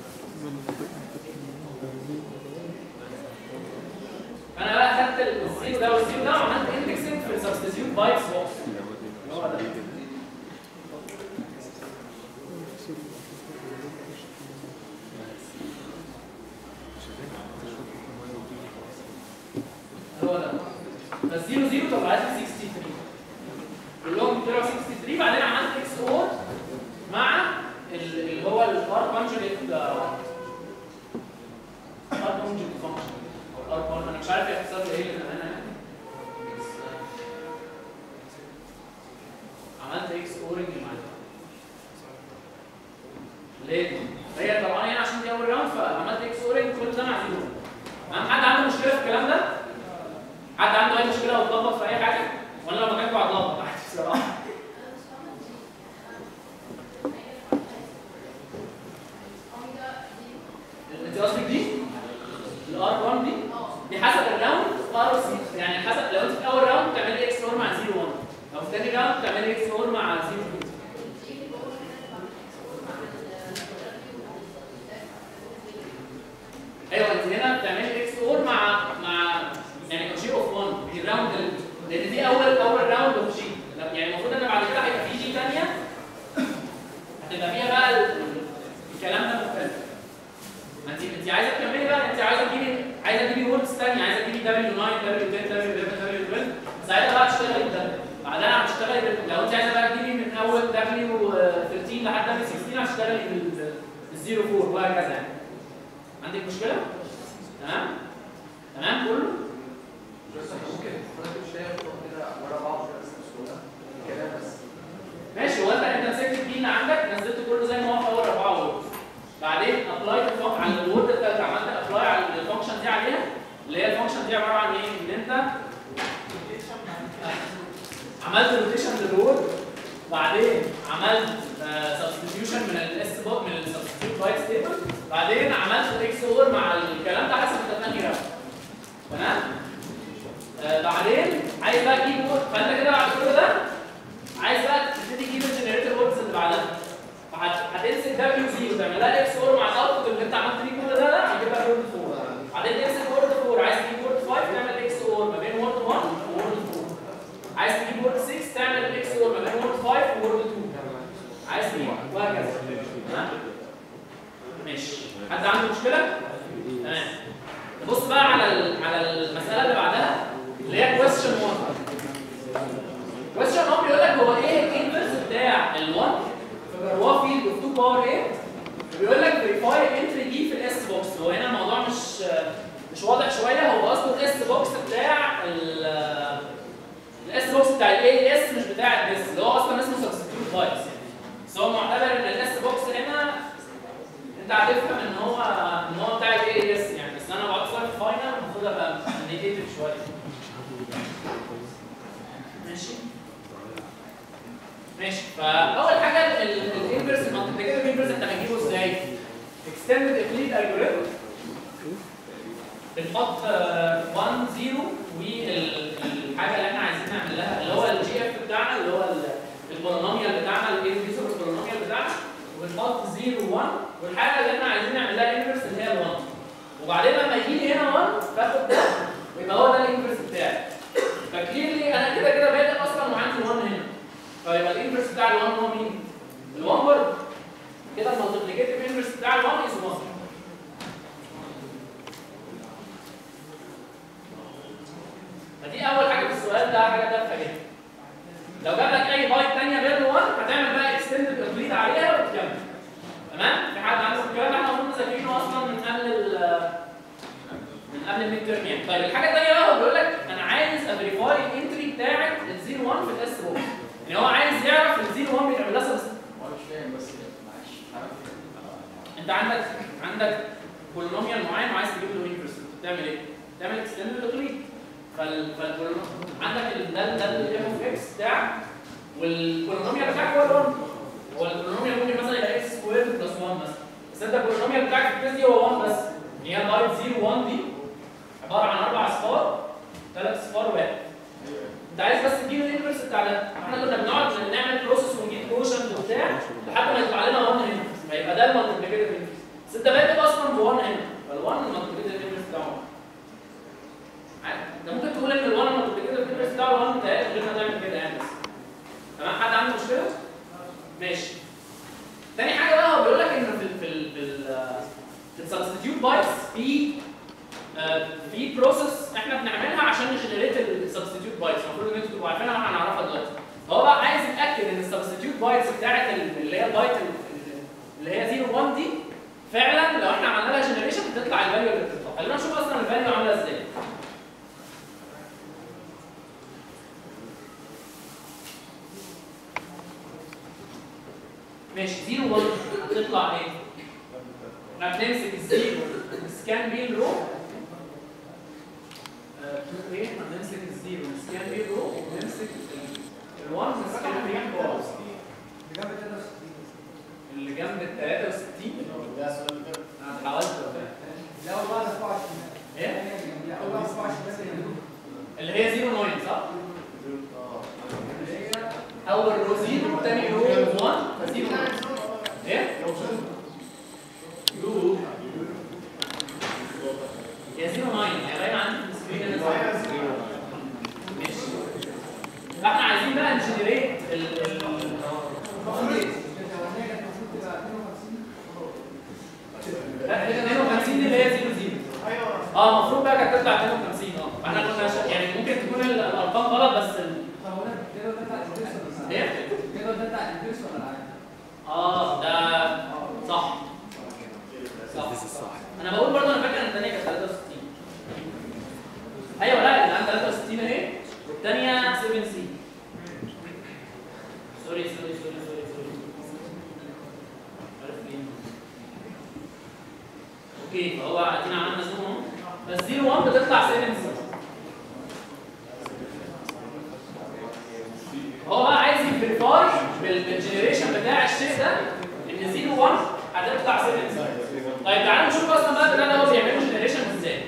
فانا بقى خدت الزيرو ده والزيرو ده وعملت اندكسنج في السبستيتيوت بايتس بوكس اللي هو ده هو ده فالزيرو زيرو طلعت لي 63 كلهم طلعوا 63 بعدين عملت اكس اور مع ال- اللي هو الار كونجوجيت ار كونجوجيت فانكشن او الار انا مش عارف هي اختصار ايه للامانه يعني بس آه، عملت اكس اورنج مع ده. ليه؟ هي طبعا هنا عشان دي اول راوند فعملت اكس اورنج كل ده مع زيرو تمام؟ حد عنده مشكله في الكلام ده؟ حد عنده اي مشكله او اتلخبط في اي حاجه؟ وانا لو مكانكم هتلخبط عادي بصراحه. انت قصدك دي؟ الار 1 دي؟ دي حسب الراوند ار سي يعني حسب لو انت في اول راوند تعملي اكس اور مع 0 1 لو في ثاني راوند تعملي اكس اور مع 0 2 ايوه انت هنا بتعملي اكس اور مع مع يعني جي اوف 1 دي الراوند ال- لان دي اول اول راوند اوف جي يعني المفروض ان بعد كده هيبقى في جي ثانيه هتبقى فيها بقى ال- الكلام ده مختلف ما انت انت عايزه تكملي بقى انت عايزه تجيبي عايزه تجيبي ووردز ثانيه عايزه تجيبي دبليو 9 دبليو 10 دبليو 11 دبليو 12 ساعتها بقى تشتغلي بده بعدها هتشتغلي بال- لو انت عايزه بقى تجيبي من اول دبليو 13 لحد دبليو 16 هتشتغلي بال الزيرو فور وهكذا يعني عندك مشكله؟ تمام؟ تمام كله؟ بس ممكن حضرتك مش لاقي خطوة كده ورا بعض كده بس بسهولة كلام بس ماشي هو انت انت مسكت الكي اللي عندك نزلت كله زي ما هو في اول اربعه وورد بعدين ابلاي على الوورد بتاعتك عملت ابلاي على الفانكشن دي عليها اللي هي الفانكشن دي عباره عن ايه؟ ان انت عملت روتيشن للوورد بعدين عملت سبستيوشن من الاس من السبستيوت بايت ستيبل بعدين عملت اكس اور مع الكلام ده حسب انت بتنهي رقم تمام؟ آه بعدين عايز بقى تجيب وورد فانت كده بعد كل ده عايز بقى تبتدي تجيب الجنريتور ووردز اللي بعدها فهت- هتمسك دبليو 0 تعمل لها اكس اور مع الاوتبوت اللي انت عملت بيه كل ده ده هيجيب لك وورد 4 بعدين تمسك وورد 4 عايز تجيب وورد 5 تعمل اكس اور ما بين وورد 1 وورد 4 عايز تجيب وورد 6 تعمل اكس اور ما بين وورد 5 وورد 2 عايز تجيب وهكذا تمام ماشي حد عنده مشكله؟ تمام نبص بقى على ال- على المساله اللي بعدها اللي هي كويستشن 1 كويستشن 1 بيقول لك هو ايه الانفرس بتاع ال1 في جرواه فيلد اوف 2 باور 8 بيقول لك فيريفاي الانتري دي في الاس بوكس هو هنا الموضوع مش مش واضح شويه هو اصلا الاس بوكس بتاع ال الاس بوكس بتاع الاي اس مش بتاع الاس اللي هو اصلا اسمه سبستيتيوت بايتس يعني بس هو معتبر ان الاس بوكس هنا انت هتفهم ان هو ان هو بتاع الاي اس يعني بس انا بعد شويه في فاينل المفروض ابقى نيجاتيف شويه ماشي ماشي فاول حاجه الانفرس المالتيبليكيتيف انفرس انت هتجيبه ازاي؟ اكستندد اكليد الجوريثم بنحط 1 0 والحاجه اللي احنا عايزين نعمل لها اللي هو الجي اف بتاعنا اللي هو البولينوميال بتاعنا الانفيزبل البولينوميال بتاعنا وبنحط 0 1 والحاجه اللي احنا عايزين نعمل لها انفرس اللي هي ال 1 وبعدين لما يجي لي هنا 1 باخد ده ويبقى هو ده الانفرس بتاعي فكليرلي انا كده كده بادئ اصلا وعندي 1 هنا فيبقى الانفرس بتاع ال 1 هو مين؟ ال 1 برضه كده المالتيبليكيتيف انفرس بتاع ال 1 از 1 فدي اول حاجه في السؤال ده حاجه تافهه جدا لو جاب لك اي بايت ثانيه غير ال 1 هتعمل بقى اكستندد كومبليت عليها وتكمل تمام؟ في حد عنده الكلام ده احنا المفروض مذاكرينه اصلا من قبل ال من قبل الميد تيرم يعني طيب الحاجه الثانيه بقى هو بيقول لك انا عايز افيريفاي الانتري بتاعت ال 01 في الاس بوكس يعني هو عايز يعرف ال 01 بيتعمل لها سبست هو مش فاهم بس معلش عارف انت عندك عندك بولينوميال معين وعايز تجيب له انفرس بتعمل ايه؟ تعمل اكستندد اوتوميت فال فالبولينوميال عندك ال- ده ده الاف اوف اكس بتاعك والبولينوميال بتاعك هو ال 1 هو البولينوميال ممكن مثلا يبقى اكس سكوير بلس 1 مثلا بس انت البولينوميال بتاعك في الكيس دي هو 1 بس هي اللايت 0 1 دي عباره عن اربع اصفار ثلاث اصفار واحد انت عايز بس تجيب الانفرس بتاع ده احنا كنا بنقعد نعمل بروسيس ونجيب كوشنت وبتاع لحد ما يطلع لنا 1 هنا فيبقى ده المالتيبليكيتيف انفرس بس انت بادئ اصلا ب 1 هنا فال 1 المالتيبليكيتيف انفرس بتاعه عادي. انت ممكن تقول ان ال 1 المالتيبليكيتيف انفرس بتاعه 1 متهيألي غير ما تعمل كده يعني بس تمام حد عنده مشكله؟ ماشي تاني حاجه بقى هو بيقول لك ان في ال في ال في ال في السبستيتيوت بايتس في آه، في بروسيس احنا بنعملها عشان نجنريت السبستيتيوت بايتس المفروض ان انتوا تبقوا عارفينها واحنا هنعرفها دلوقتي هو بقى عايز يتاكد ان السبستيتيوت بايتس بتاعت ال- اللي هي البايت ال- اللي هي 0 1 دي فعلا لو احنا عملنا لها جنريشن بتطلع الفاليو اللي بتطلع خلينا نشوف اصلا الفاليو عامله ازاي ماشي 0 1 هتطلع ايه؟ احنا بنمسك الزيرو نسكان بيه الرو آه، ايه هنمسك الزيرو نسكان بيه الرو ونمسك ال1 نسكان بيه البار اللي جنب ال 63 ده السؤال اللي فات انا حاولت ولا لا والله انا 24 ايه؟ لا والله 24 بس اللي هي 0 9 صح؟ اه اول رو 0 تاني رو 1 فزيرو ايه؟ يا 0 9 يا باين عندي في السكرين هنا صح؟ ماشي فاحنا عايزين بقى نجنريت ال ال لا، ال 52 دي اللي هي 0 0 اه المفروض بقى كانت تطلع 52 اه فاحنا كنا شا- يعني ممكن تكون ال- الارقام غلط بس ال... ايه؟ اه ده صح انا بقول برضه انا فاكر ان الثانيه كانت 63 ايوه لا اللي عندها 63 اهي والثانيه 7 سي سوري سوري سوري سوري سوري عارف فين اوكي فهو ادينا عملنا زوم اهو بس 0 1 بتطلع 7 سي هو بقى عايز يفيريفاي بالجنريشن بتاع الشيء ده ان 0 1 هتطلع 7 سي طيب تعالوا نشوف اصلا بقى البتاع ده هو بيعملوا جنريشن ازاي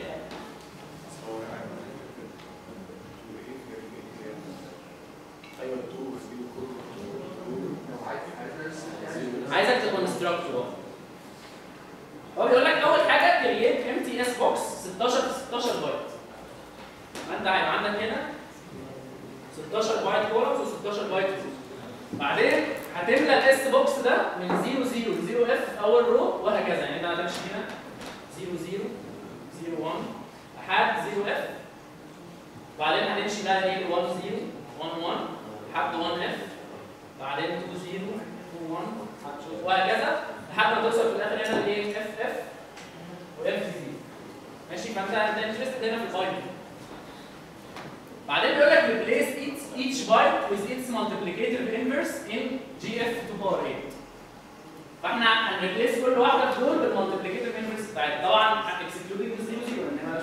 عايزك تكونستراكت هو هو بيقول لك اول حاجه كرييت ام تي اس بوكس 16 في 16 بايت فانت هيبقى عندك هنا 16 بايت كولمز و16 بايت روز بعدين هتملى الاس بوكس ده من 0 0 ل 0 اف اول رو وهكذا يعني ده هتمشي هنا 0 0 0 1 لحد 0 اف بعدين هنمشي بقى ايه 1 0 1 1 لحد 1 اف بعدين 2 0 2 1 وهكذا لحد ما توصل في الاخر هنا لايه اف اف واف 0 ماشي فانت انت انترستد هنا في البايت بعدين بيقول لك replace each each byte with its multiplicative inverse in GF to power 8 فاحنا هنريبليس كل واحده في دول بالمالتيبليكيتيف انفرس بتاعتها طبعا اكسكلودنج الزيرو زيرو لان هي مالهاش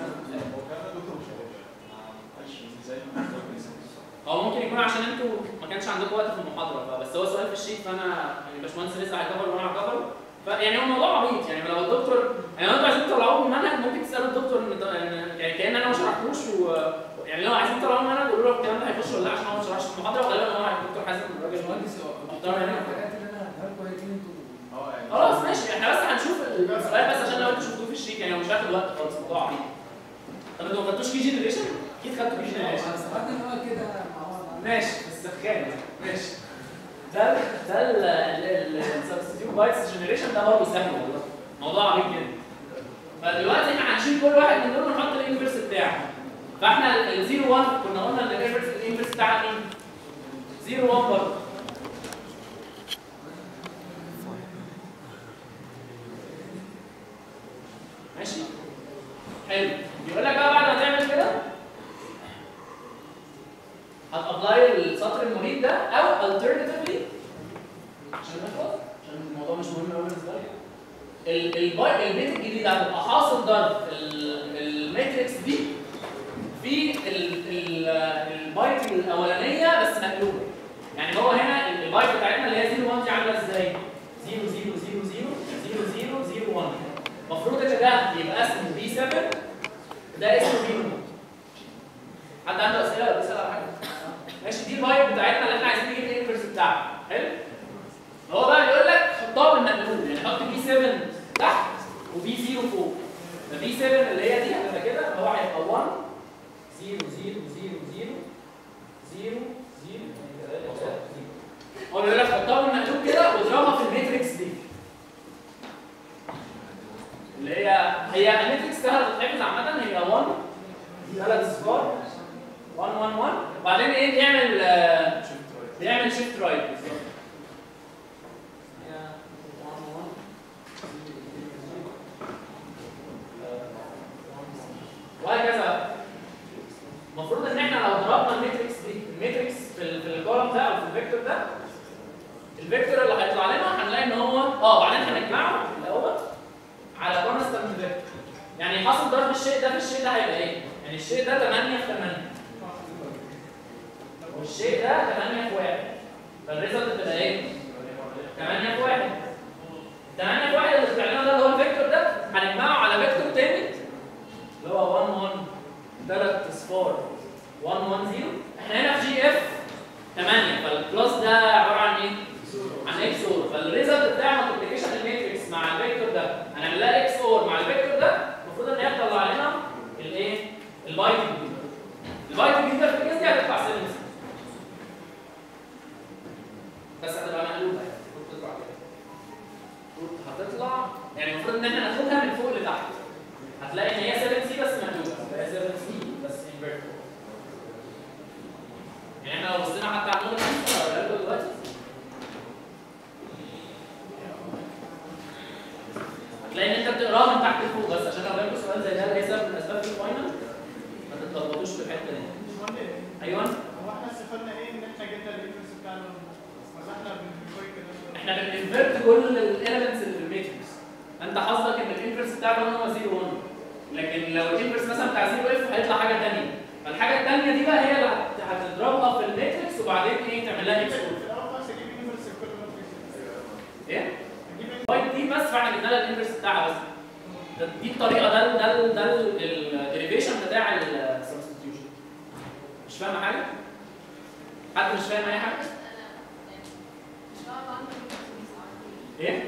هو ممكن يكون عشان انتوا ما كانش عندكم وقت في المحاضره فبس هو سؤال في الشيت فانا يعني باشمهندس رزق هيكفر وانا هكفر فيعني هو الموضوع عبيط يعني لو الدكتور يعني لو انتوا عايزين تطلعوه من المنهج ممكن تسالوا الدكتور إن ده- يعني يعني كان انا ما شرحتوش و يعني لو عايزين تطلعوه من المنهج قولوا له الكلام ده هيخش ولا لا عشان هو ما شرحش في المحاضره وغالبا هو الدكتور حازم الراجل باشمهندس محترم يعني. الحاجات اللي انا هديها لكم هي دي انتوا اه يعني خلاص ماشي احنا بس هنشوف السؤال بس عشان لو انتوا شفتوه في الشيت يعني هو مش هياخد وقت خالص الموضوع عبيط طب انتوا ما خدتوش كي جنريشن؟ اكيد خدتوا كي جنريشن انا استفدت ان هو كده مع بعض ماشي بس خان ماشي ده ال ده السبستيوت بايتس جنريشن ده برضه سهل والله موضوع عبيط جدا فدلوقتي احنا هنشيل كل واحد من دول ونحط الانفرس بتاعه فاحنا ال 0 1 كنا قلنا ان الانفرس الانفرس بتاعها مين؟ 0 1 برضه ماشي حلو بيقول لك بقى بعد ما تعمل كده هتابلاي السطر المريب ده او alternatively عشان نخلص عشان الموضوع مش مهم قوي بالنسبه لي ال- الباي البيت الجديد هتبقى حاصل ضرب ال- الماتريكس دي في ال- ال- البايت الاولانيه بس مقلوبه يعني هو هنا ال- البايت بتاعتنا اللي هي 0 1 دي عامله ازاي 0 0 0 0 0 0 1 المفروض ان ده يبقى اسمه بي 7 ده اسمه بي 1 حد عنده اسئله ولا بيسال على حاجه ماشي دي البايب بتاعتنا اللي احنا عايزين نجيب الانفرس بتاعها حلو هو بقى بيقول لك حطها بالمقلوب يعني حط بي 7 تحت وبي 0 فوق فبي 7 اللي هي دي هتبقى كده هو هيبقى 1 0 0 0 0 0 0 هو بيقول لك حطها بالمقلوب كده واضربها في الماتريكس دي اللي هي هي الماتريكس سهله تتحفظ عامه هي 1 ثلاث اصفار 1 1 1 وبعدين ايه بيعمل آه، بيعمل شيفت رايت بالظبط هي 1 1 وهكذا المفروض ان احنا لو ضربنا الماتريكس دي الماتريكس في ال- في الكولوم ده او في الفيكتور ده الفيكتور اللي هيطلع لنا هنلاقي ان هو اه بعدين هنجمعه الاول على كونستانت فيكتور يعني حاصل ضرب الشيء ده في الشيء ده هيبقى ايه؟ يعني الشيء ده 8 في 8 والشيء ده 8 في 1 فالريزلت بتبقى ايه؟ 8 في 1 8 في 1 اللي طلع لنا ده اللي هو الفيكتور ده هنجمعه على فيكتور تاني اللي هو 1 1 ثلاث اصفار 1 1 0 احنا هنا في جي اف 8 فالبلس ده عباره عن ايه؟ عن اكس اور فالريزلت بتاع مالتيبيكيشن الماتريكس مع الفيكتور ده هنعمل لها اكس اور مع الفيكتور ده المفروض ان هي تطلع لنا الايه؟ البايت الجديد البايت الجديده في الكيس دي هتطلع 7 بس هتبقى مقلوبه يعني المفروض تطلع كده المفروض هتطلع يعني المفروض ان احنا ناخدها من فوق لتحت هتلاقي ان هي 7 سي بس مقلوبه هتلاقي 7 سي بس انفيرت يعني احنا لو بصينا حتى على النقطه دي هوريها لكم دلوقتي هتلاقي ان انت بتقراها من تحت لفوق فوق بس عشان لو جالكوا سؤال زي ده ايه سبب من الاسباب في الفاينل ما تتلخبطوش في الحته دي ايوه هو احنا استفدنا ايه ان احنا جبنا الانفرس بتاعنا ولا احنا بنكويك كده احنا بننفرت كل الاليمنتس اللي في الماتريكس انت حظك ان الانفرس بتاعك هو 0 1 لكن لو الانفرس مثلا بتاع 0 اف هيطلع حاجه ثانيه فالحاجه الثانيه دي بقى هي اللي هت- هتضربها في الماتريكس وبعدين ايه تعمل لها اكس في الاول خالص اجيب الانفرس لكل ماتريكس ايه اجيب الوايت دي بس فاحنا جبنا لها الانفرس بتاعها بس ده- دي الطريقه ده ال- ده ال- ده الديريفيشن بتاع السبستيوشن مش فاهم حاجه؟ حد مش فاهم اي حاجه؟ ايه؟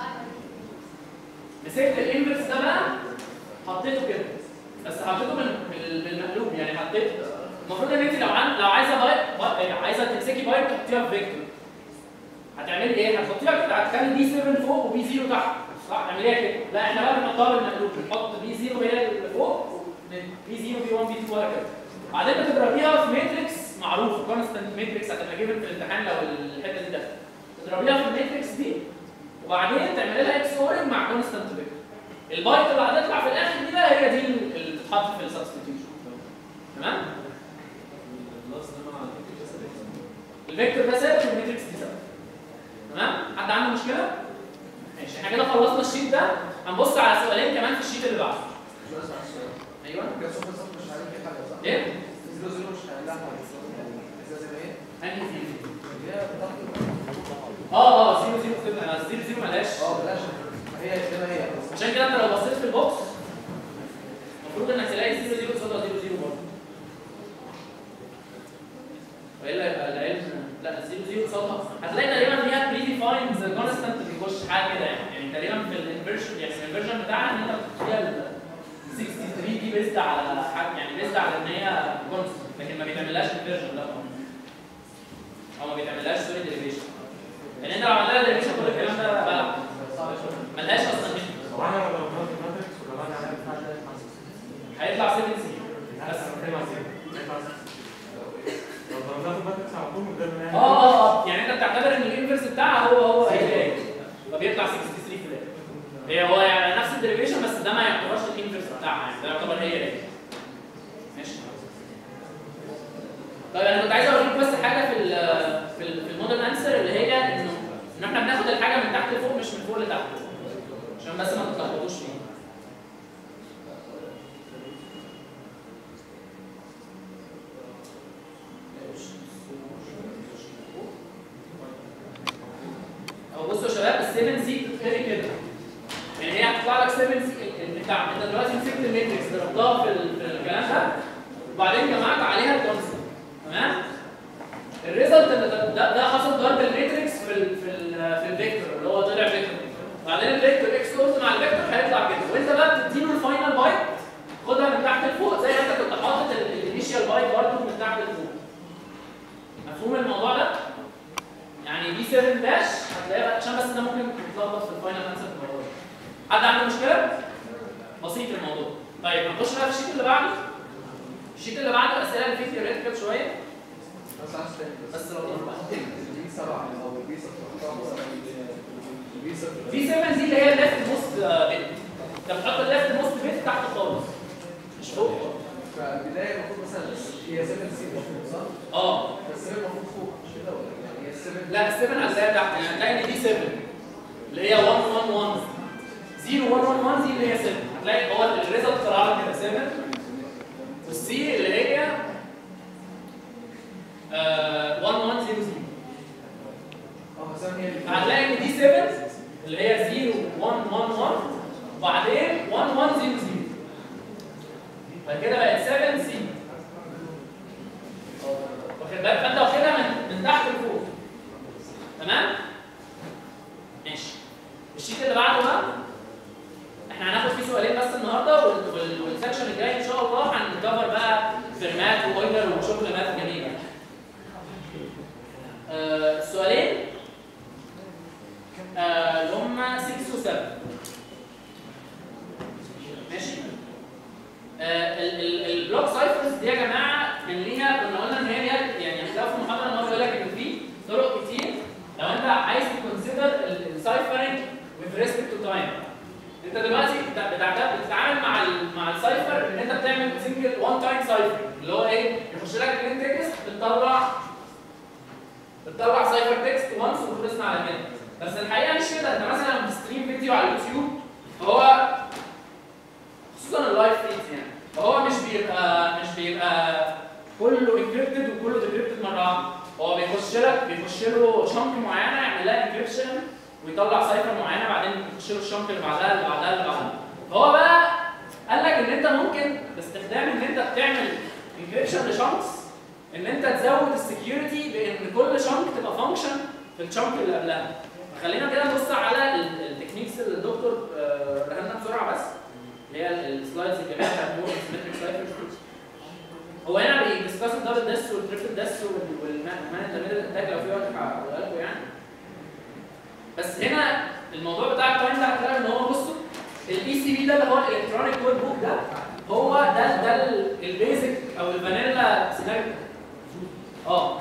مسكت الانفرس ده بقى حطيته كده بس حطيته بال- بال- بالمقلوب يعني حطيت المفروض ان انت لو عن لو عايزه بايت باي... عايزه تمسكي بايت تحطيها في فيكتور هتعملي ايه؟ هتحطيها كده هتخلي بي 7 فوق وبي 0 تحت صح؟ تعمليها كده لا احنا بقى بنحطها بالمقلوب بنحط بي 0 هي اللي فوق بي 0 بي 1 بي 2 وهكذا بعدين بتضربيها في ماتريكس معروف كونستنت ماتريكس هتبقى جيفن في الامتحان لو الحته دي ده تضربيها في الماتريكس دي وبعدين تعملي لها اكس اورنج مع كونستنت فيكتور البايت اللي هتطلع في الاخر دي بقى هي دي اللي بتتحط في السبستيوشن تمام الفيكتور ده ثابت والماتريكس دي ثابت تمام حد عنده مشكله ماشي احنا كده خلصنا الشيت ده هنبص على سؤالين كمان في الشيت اللي بعده شو اسمع السؤال ايوه كده صفر صفر مش عارف ايه حاجه صح؟ ايه زيرو زيرو مش هنعملها حاجه ازاي زي ما هي؟ انهي زيرو هي بتاخد اه اه زيرو زيرو كده زيرو زيرو ملهاش اه بلاش ما هي زي ما هي عشان كده انت لو بصيت في البوكس المفروض انك تلاقي 0 0 قصادها 0 0 برضه والا يبقى العلم لا 0 0 قصادها هتلاقي تقريبا ليها بري ديفايند كونستنت بيخش حاجه كده يعني يعني تقريبا في الانفرشن يعني الانفرجن بتاعنا ان انت بتحط فيها ال 63 دي بيزد على حاجه يعني بيزد على ان هي كونستنت لكن ما بيتعملهاش انفرجن لا طبعا او ما بيتعملهاش سوري ديريفيشن لان انت لو عملت لها ديريفيشن كل الكلام ده بلع ملهاش اصلا هنا هو انا لو ضربت الماتريكس ولا انا عارف هيطلع 7 سي بس لو ضربناها في الماتريكس على طول من غير ما نعمل اه اه اه يعني انت بتعتبر ان الانفرس بتاعها هو هو هي هي فبيطلع 63 في الاخر هي هو يعني نفس الديريفيشن بس ده ما يعتبرش الانفرس بتاعها يعني ده يعتبر هي هي ماشي طيب انا كنت عايز اوريك بس حاجه في ال في ال في المودرن انسر اللي هي انه ان احنا بناخد الحاجه من تحت لفوق مش من فوق لتحت عشان بس ما تتلخبطوش فيه او بصوا يا شباب ال 7 سي بتتقري كده يعني هي هتطلع لك 7 سي بتاع انت دلوقتي مسكت الماتريكس ضربتها في ال- في الكلام ده وبعدين جمعت عليها الكونستنت تمام الريزلت اللي ده, ده, ده حصل ضرب الماتريكس في ال في ال في الفيكتور اللي هو طلع فيكتور بعدين الفيكتور اكس كورس مع الفيكتور هيطلع كده وانت بقى بتديله الفاينل بايت خدها من تحت لفوق زي ما انت كنت حاطط الانيشال بايت برضه من تحت لفوق مفهوم الموضوع ده؟ يعني دي 7 داش هتلاقيها عشان بس ده ممكن يتلخبط في الفاينل انسر في الموضوع ده. حد عنده مشكله؟ بسيط الموضوع. طيب هنخش بقى في الشيت اللي بعده. الشيت اللي بعده الاسئله اللي فيه ثيوريتيكال شويه بس عايز تاني بس بس لو بقى. بي 7 او بي 6 بي 6 في 7 دي اللي هي الليفت موست بيت. انت بتحط الليفت موست بيت تحت خالص مش فوق. فالبدايه المفروض مثلا هي 7 سي المفروض صح؟ اه بس 7 المفروض فوق مش كده ولا إيه؟ يعني هي 7 لا ال 7 هتلاقيها تحت يعني هتلاقي ان دي 7 اللي هي 1 1 1 0 1 1 1 دي اللي هي 7 هتلاقي هو الريزلت طلع لك كده 7 والسي اللي هي آه 1 1 0 0 اه 7 هي اللي هتلاقي ان دي 7 اللي هي 0 1 1 1 وبعدين 1 1 0 0 بعد كده بقت 7 سي واخد بالك فانت واخدها من من تحت لفوق تمام ماشي الشيت اللي بعده بقى احنا هناخد فيه سؤالين بس النهارده وال- وال- والسكشن الجاي ان شاء الله هنكفر بقى فيرمات واويلر وشغل مات جميل يعني. آه السؤالين آه، اللي هم 6 و 7 ماشي آه، ال- ال- البلوك سايفرز دي يا جماعه كان ليها كنا قلنا ان هي ليها يعني هتلاقوا في المحاضره ان هو بيقول لك ان في طرق كتير لو انت عايز تكونسيدر السايفرنج with respect to time انت انت دلوقتي بت- بتعتمد بتتعامل مع ال مع السايفر ان انت بتعمل سنجل وان تايم سايفر اللي هو ايه يخش لك بلين تكست بتطلع بتطلع سايفر تكست وانس وخلصنا على كده بس الحقيقه مش كده انت مثلا لما بتستريم فيديو على اليوتيوب هو خصوصا اللايف فيدز يعني فهو مش بيبقى مش بيبقى كله انكريبتد وكله ديكريبتد مره واحده هو بيخش لك بيخش له شنك معينه يعمل لها انكريبشن ويطلع سايفر معينه بعدين يخش له الشنك اللي بعدها اللي بعدها اللي بعدها فهو بقى قال لك ان انت ممكن باستخدام ان انت بتعمل انكريبشن لشانكس ان انت تزود السكيورتي بان كل شانك تبقى فانكشن في الشانك اللي قبلها فخلينا كده نبص على ال- التكنيكس اللي الدكتور آه، رهنا بسرعه بس اللي هي السلايدز الجميله بتاعت مور سيمتريك سايفرز هو هنا بيدسكاس الدبل ديس والتريبل ديس والمان انترميديت اتاك لو في وقت هقولها لكم يعني بس هنا الموضوع بتاع التايم ده هتلاقي ان هو بصوا الاي سي بي ده اللي هو الالكترونيك كود بوك ده هو ده ده ال- البيزك او الفانيلا سيناريو اه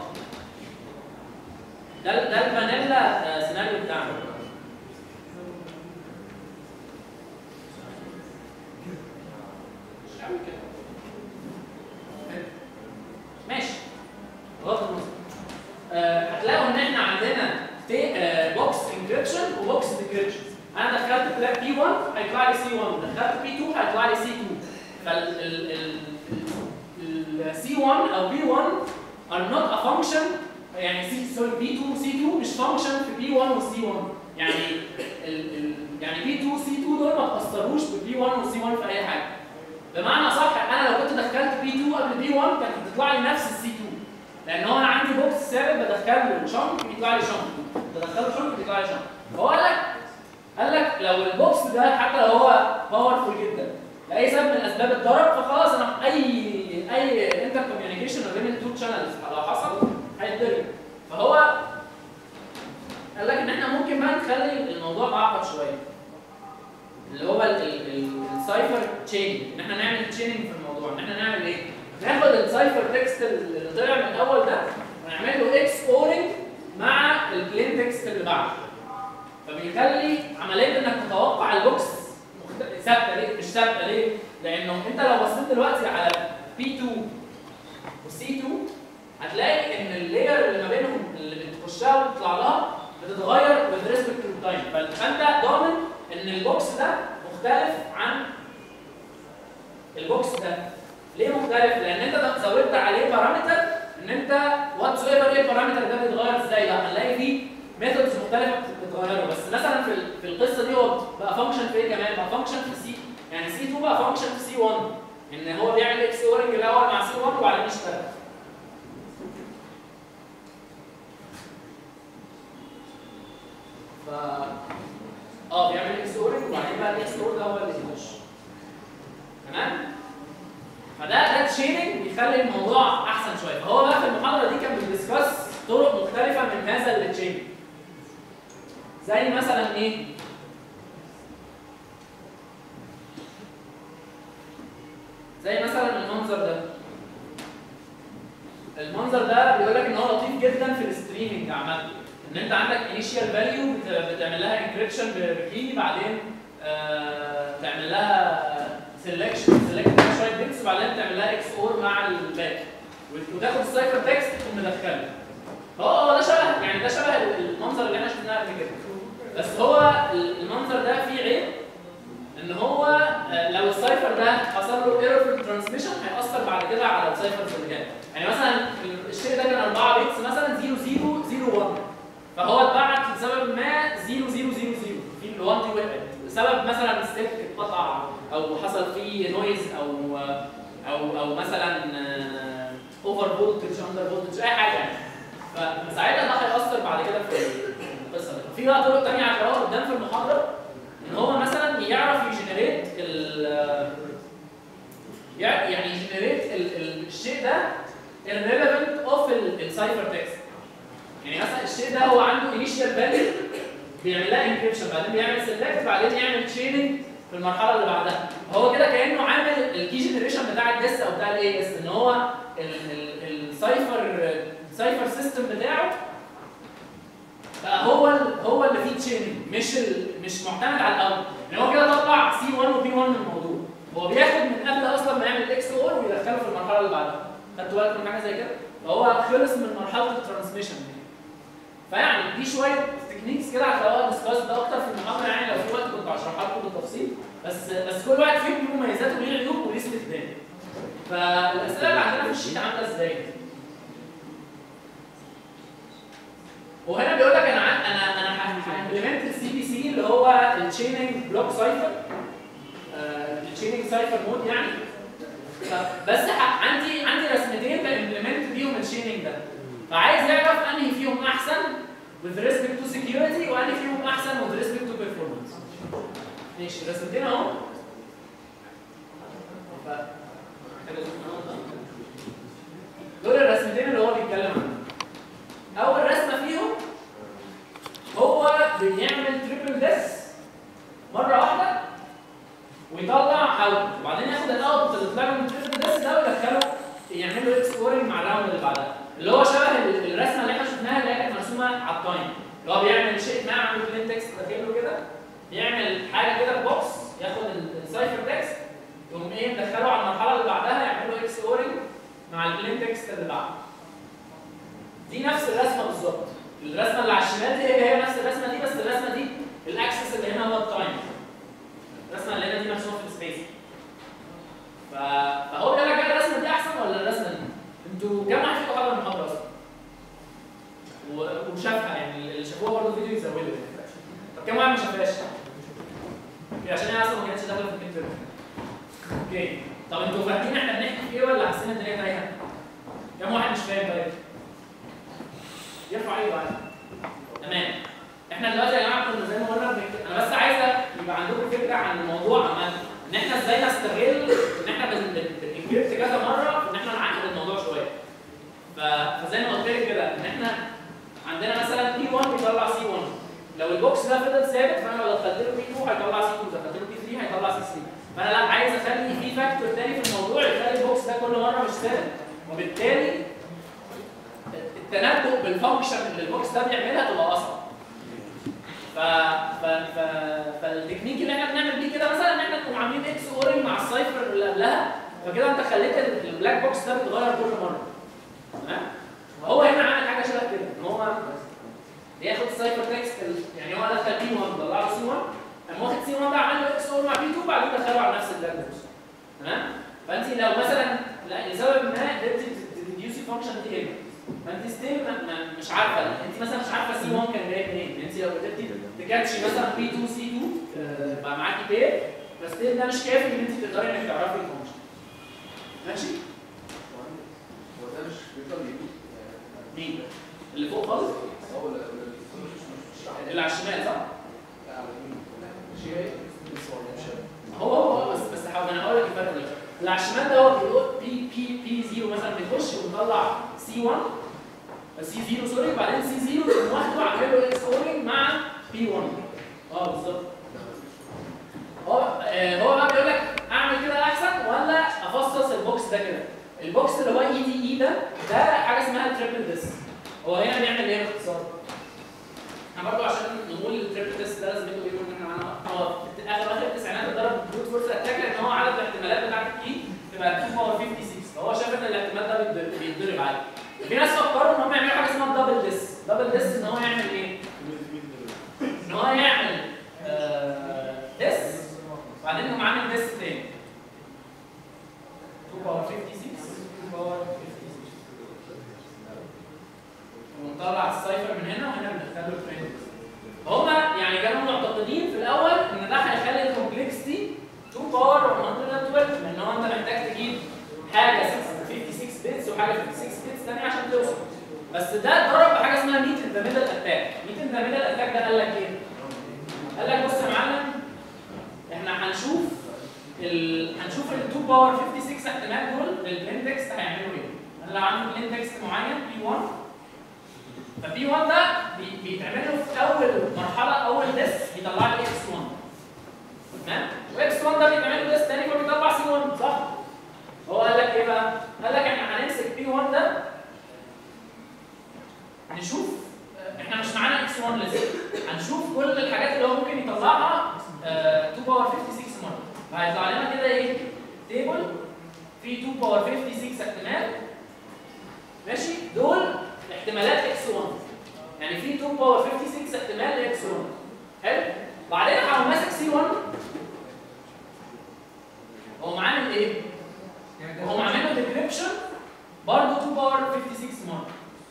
ده ال- ده الفانيلا آه، سيناريو بتاعنا مش قوي كده ماشي بغض النظر آه، هتلاقوا ان احنا عندنا بوكس انكريبشن وبوكس ديكريبشن انا دخلت بي 1 هيطلع لي سي 1 دخلت بي 2 هيطلع لي سي 2 فال ال ال ال سي 1 او بي 1 are not a function يعني سي سوري بي 2 سي 2 مش function في بي 1 وسي 1 يعني ال ال يعني بي 2 سي 2 دول ما تاثروش ببي 1 وسي 1 في اي حاجه بمعنى صح انا لو كنت دخلت بي 2 قبل بي 1 كانت هتطلع لي نفس السي 2 لان هو انا عندي بوكس ثابت بدخل له شنك بيطلع لي شنك بدخله شنك بيطلع لي شنك فهو قال لك قال لك لو البوكس ده حتى لو هو باورفول جدا لاي سبب من اسباب الضرب فخلاص انا اي اي انتر كوميونيكيشن ما بين التو شانلز لو حصل هيتضرب فهو قال لك ان احنا ممكن بقى نخلي الموضوع اعقد شويه اللي هو السايفر تشين ان احنا نعمل تشيننج في الموضوع ان احنا نعمل ايه؟ ناخد السايفر تكست اللي طلع من الاول ده ونعمل له اكس اورنج مع البلين تكست اللي بعده فبيخلي عمليه انك تتوقع البوكس مخت- ثابته ليه؟ مش ثابته ليه؟ لانه انت لو بصيت دلوقتي على بي 2 وسي 2 هتلاقي ان اللاير اللي ما بينهم اللي بتخشها وتطلع لها بتتغير with respect to time فانت ضامن ان البوكس ده مختلف عن البوكس ده ليه مختلف؟ لان انت زودت عليه بارامتر ان انت واتس ايفر ايه البارامتر ده بيتغير ازاي؟ لا هنلاقي فيه ميثودز مختلفه بتتغيره بس مثلا في ال- في القصه دي هو بقى فانكشن في ايه كمان؟ بقى فانكشن في سي يعني سي 2 بقى فانكشن في سي 1 ان هو بيعمل اكس اورنج الاول مع سي 1 وبعدين يشتغل ف اه بيعمل اكس اورنج وبعدين بقى الاكس اورنج ده هو اللي يخش تمام فده ده تشيننج بيخلي الموضوع احسن شويه فهو بقى في المحاضره دي كان بيدسكس طرق مختلفه من هذا التشيننج زي مثلا ايه زي مثلا المنظر ده المنظر ده بيقول لك ان هو لطيف جدا في الستريمنج عامه ان انت عندك انيشال فاليو بتعمل لها انكريبشن بكي بعدين آه تعمل لها سelection سيلكت شويه بيتس وبعدين تعمل لها اكس اور مع الباقي وتاخد السايفر تكست تقوم مدخله هو هو ده شبه يعني ده شبه المنظر اللي احنا شفناه قبل كده بس هو المنظر ده فيه عيب ان هو آه، لو السايفر ده حصل له ايرور في الترانسميشن هيأثر بعد كده على السايفرز اللي جايه يعني مثلا الشيء ده كان 4 بيتس مثلا 0001 فهو اتبعت لسبب ما 0000 في ال 1 دي وقعت سبب مثلا السلك اتقطع او حصل فيه نويز او او او مثلا اوفر فولتج اندر فولتج اي حاجه يعني فساعتها ده هيأثر بعد كده في القصه دي في بقى طرق ثانيه هتلاقوها قدام في المحاضره ان هو مثلا يعرف يجنريت ال يع- يعني يجنريت الشيء ده irrelevant of السايفر تكست يعني مثلا الشيء ده هو عنده انيشال فاليو بيعمل لها انكريبشن بعدين بيعمل سيلكت بعدين يعمل تشيننج في المرحله اللي بعدها هو كده كانه عامل الكي جنريشن بتاع الديس او بتاع الاي اس ان هو السايفر السايفر سيستم بتاعه بقى هو ال- هو اللي فيه تشيننج مش ال... مش معتمد على الاول يعني هو كده طلع سي 1 وبي 1 من الموضوع هو بياخد من قبل اصلا ما يعمل الاكس اور ويدخله في المرحله اللي بعدها خدتوا بالكم من حاجه زي كده فهو خلص من مرحله الترانسميشن دي فيعني دي شويه تكنيكس كده هتلاقوها ديسكاس ده اكتر في المحاضره يعني لو في وقت كنت هشرحها لكم بالتفصيل بس بس كل واحد فيهم له مميزات وليه عيوب وليه استخدام فالاسئله اللي عندنا في الشيت عامله ازاي؟ وهنا بيقول لك انا عن- انا انا هامبلمنت السي بي سي اللي هو التشيننج بلوك سايفر التشيننج سايفر مود يعني ف- بس ح- عندي عندي رسمتين بامبلمنت بيهم التشيننج ده فعايز يعرف انهي فيهم احسن with respect to security وانهي فيهم احسن with respect to performance ماشي الرسمتين اهو ف- دول الرسمتين اللي هو بيتكلم عنهم اول رسمه فيهم هو بيعمل تريبل ديس مره واحده ويطلع اوت وبعدين ياخد الاوت اللي طلع له من التريبل ديس ده ويدخله يعمل له اكسبورنج مع الراوند اللي بعدها اللي هو شبه ال- الرسمه اللي احنا شفناها اللي هي كانت مرسومه على التايم اللي هو بيعمل شيء ما عامل بلين تكست داخله كده يعمل حاجه كده بوكس ياخد السايفر تكست يقوم ايه مدخله على المرحله اللي بعدها يعمل له اكسبورنج مع البلين تكست اللي بعده دي نفس الرسمه بالظبط الرسمه اللي على الشمال دي هي هي نفس الرسمه دي بس الرسمه دي الاكسس اللي هنا هو التايم الرسمه اللي هنا دي مرسومه في السبيس ف... فهو بيقول لك بقى الرسمه دي احسن ولا الرسمه دي؟ انتوا كام واحد فيكم حضر المحاضره اصلا؟ و- وشافها يعني اللي شافوها برضه فيديو يزودوا يعني. طب كام واحد ما شافهاش؟ اوكي، عشان هي اصلا ما كانتش داخله في الكتاب اوكي طب انتوا فاهمين احنا بنحكي في ايه ولا حاسين الدنيا تايهه؟ كام واحد مش فاهم طيب؟ يرفع ايده عادي تمام احنا دلوقتي يا جماعه كنا زي ما قلنا بنك- انا بس عايزه يبقى عندكم فكره عن الموضوع عامه ان احنا ازاي نستغل ان احنا بن- بن- بنكريبت كذا مره في ان احنا نعقد الموضوع شويه ف- فزي ما قلت لك كده ان احنا عندنا مثلا بي 1 بيطلع سي 1 لو البوكس ده فضل ثابت فانا لو دخلت له بي 2 هيطلع سي 2 لو دخلت له بي 3 هيطلع سي 3 فانا لا عايز اخلي في فاكتور تاني في الموضوع يخلي البوكس ده كل مره مش ثابت وبالتالي التنبؤ بالفانكشن اللي البوكس ده بيعملها تبقى اصعب ف... ف... ف... فالتكنيك اللي احنا بنعمل بيه كده مثلا ان احنا نكون عاملين اكس اورنج مع السايفر اللي قبلها فكده انت خليت ال- البلاك بوكس ده بيتغير كل مره تمام هو هنا عامل حاجه شبه كده ان هو بياخد السايفر تكست ال- يعني هو دخل بي 1 طلع له سي 1 قام واخد سي 1 ده عمل له اكس اور مع بي 2 بعدين دخله على نفس البلاك بوكس تمام فانت لو مثلا لا لسبب ما قدرتي تديوسي فانكشن دي هنا فانت ستيل مش عارفه انت مثلا مش عارفه سي 1 كان جاي منين انت لو قدرتي تكاتشي مثلا بي 2 سي 2 بقى معاكي بير بس ستيل ده مش كافي ان انت تقدري انك تعرفي الفانكشن ماشي هو ده مش بيفضل يجيب مين اللي فوق خالص هو ولا ولا مش اللي على الشمال صح لا على اليمين مش هي بس هو مش هو هو هو بس بس هحاول انا هقول لك الفرق دلوقتي اللي على الشمال ده هو بيقول بي بي بي 0 مثلا بيخش ومطلع سي 1 سي 0 سوري وبعدين سي 0 تقوم واخده عامل له اكس اورنج مع بي 1 اه بالظبط هو آه، هو بقى بيقول لك اعمل كده احسن ولا افصص البوكس ده كده البوكس اللي هو اي دي اي ده ده حاجه اسمها تريبل ديس هو هنا بيعمل ايه باختصار احنا برضه عشان نقول التريبل تيست ده لازم يكون ان احنا معانا هو في اخر اخر التسعينات ضرب بروت فورس اتاك لان هو عدد الاحتمالات بتاعت الاي تبقى 2 باور 56 فهو شاف ان الاحتمال ده بيتضرب- بيتضرب عادي في ناس فكروا ان هم يعملوا حاجه اسمها دبل ديس دبل ديس ان هو يعمل ايه؟ ان هو يعمل آه، ديس وبعدين يقوم عامل ديس تاني 2 باور 56 2 باور 56 ونطلع السايفر من هنا وهنا بندخله الفريم هما يعني كانوا معتقدين في الاول ان ده هيخلي الكومبلكسيتي 2 باور 112 لان هو انت محتاج تجيب حاجه 56 بيتس وحاجه 56 بيتس ثانيه عشان توصل بس ده ضرب بحاجه اسمها ميت ان ذا ميدل اتاك ميت ان ذا ميدل اتاك ده قال لك ايه؟ قال لك بص يا معلم احنا هنشوف ال... هنشوف ال 2 باور 56 احتمال دول للبلين تكست هيعملوا ايه؟ انا لو عندي بلين تكست معين بي 1 فبي 1 ده بي- بيتعمل له في اول مرحله اول ديس بيطلع لي اكس 1 تمام واكس 1 ده بيتعمل له ديس تاني فبيطلع سي 1 صح هو قال لك ايه بقى قال لك احنا هنمسك بي 1 ده نشوف احنا مش معانا اكس 1 لسه هنشوف نشوف كل الحاجات اللي هو ممكن يطلعها 2 باور 56 مره فهيطلع لنا كده ايه تيبل فيه 2 باور 56 احتمال ماشي دول احتمالات اكس 1 يعني في 2 باور 56 احتمال لاكس 1 حلو بعدين هقوم ماسك سي 1 هو عامل ايه؟ هو عامل له ديكريبشن برضه 2 باور 56 مره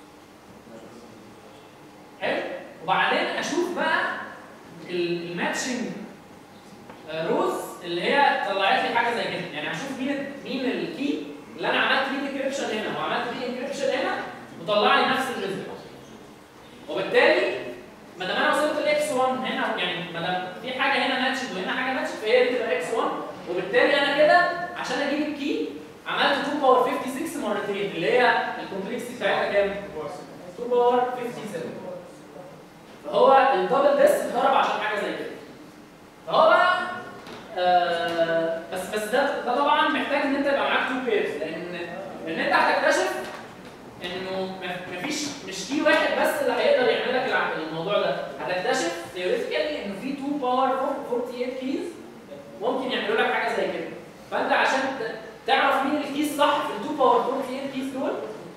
حلو وبعدين اشوف بقى ال- الماتشنج روز اللي هي طلعت لي حاجه زي كده يعني اشوف مين مين الكي اللي انا عملت بيه ديكريبشن هنا وعملت بيه انكريبشن هنا وطلع لي نفس الريزلت وبالتالي ما دام انا وصلت لاكس 1 هنا يعني ما دام في حاجه هنا ماتشد وهنا حاجه ماتشد فهي دي تبقى اكس 1 وبالتالي انا كده عشان اجيب الكي عملت 2 باور 56 مرتين اللي هي الكومبلكسيتي بتاعتها كام؟ 2 باور 57 فهو الدبل ديس اتضرب عشان حاجه زي كده فهو بقى آه بس بس ده ده طبعا محتاج ان انت يبقى معاك تو بيرز لان لان انت هتكتشف انه م- مفيش مش كي واحد بس اللي هيقدر يعمل لك الع- الموضوع ده هتكتشف ثيوريتيكالي انه في 2 باور 48 كيز ممكن يعملوا لك حاجه زي كده فانت عشان ت- تعرف مين الكيس صح في ال 2 باور 48 كيس دول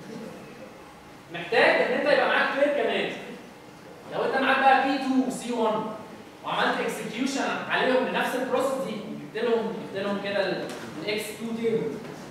محتاج ان انت يبقى معاك بير كمان لو انت معاك بقى بي 2 وسي 1 وعملت اكسكيوشن عليهم بنفس البروسيس دي جبت لهم جبت لهم كده الاكس 2 تيبل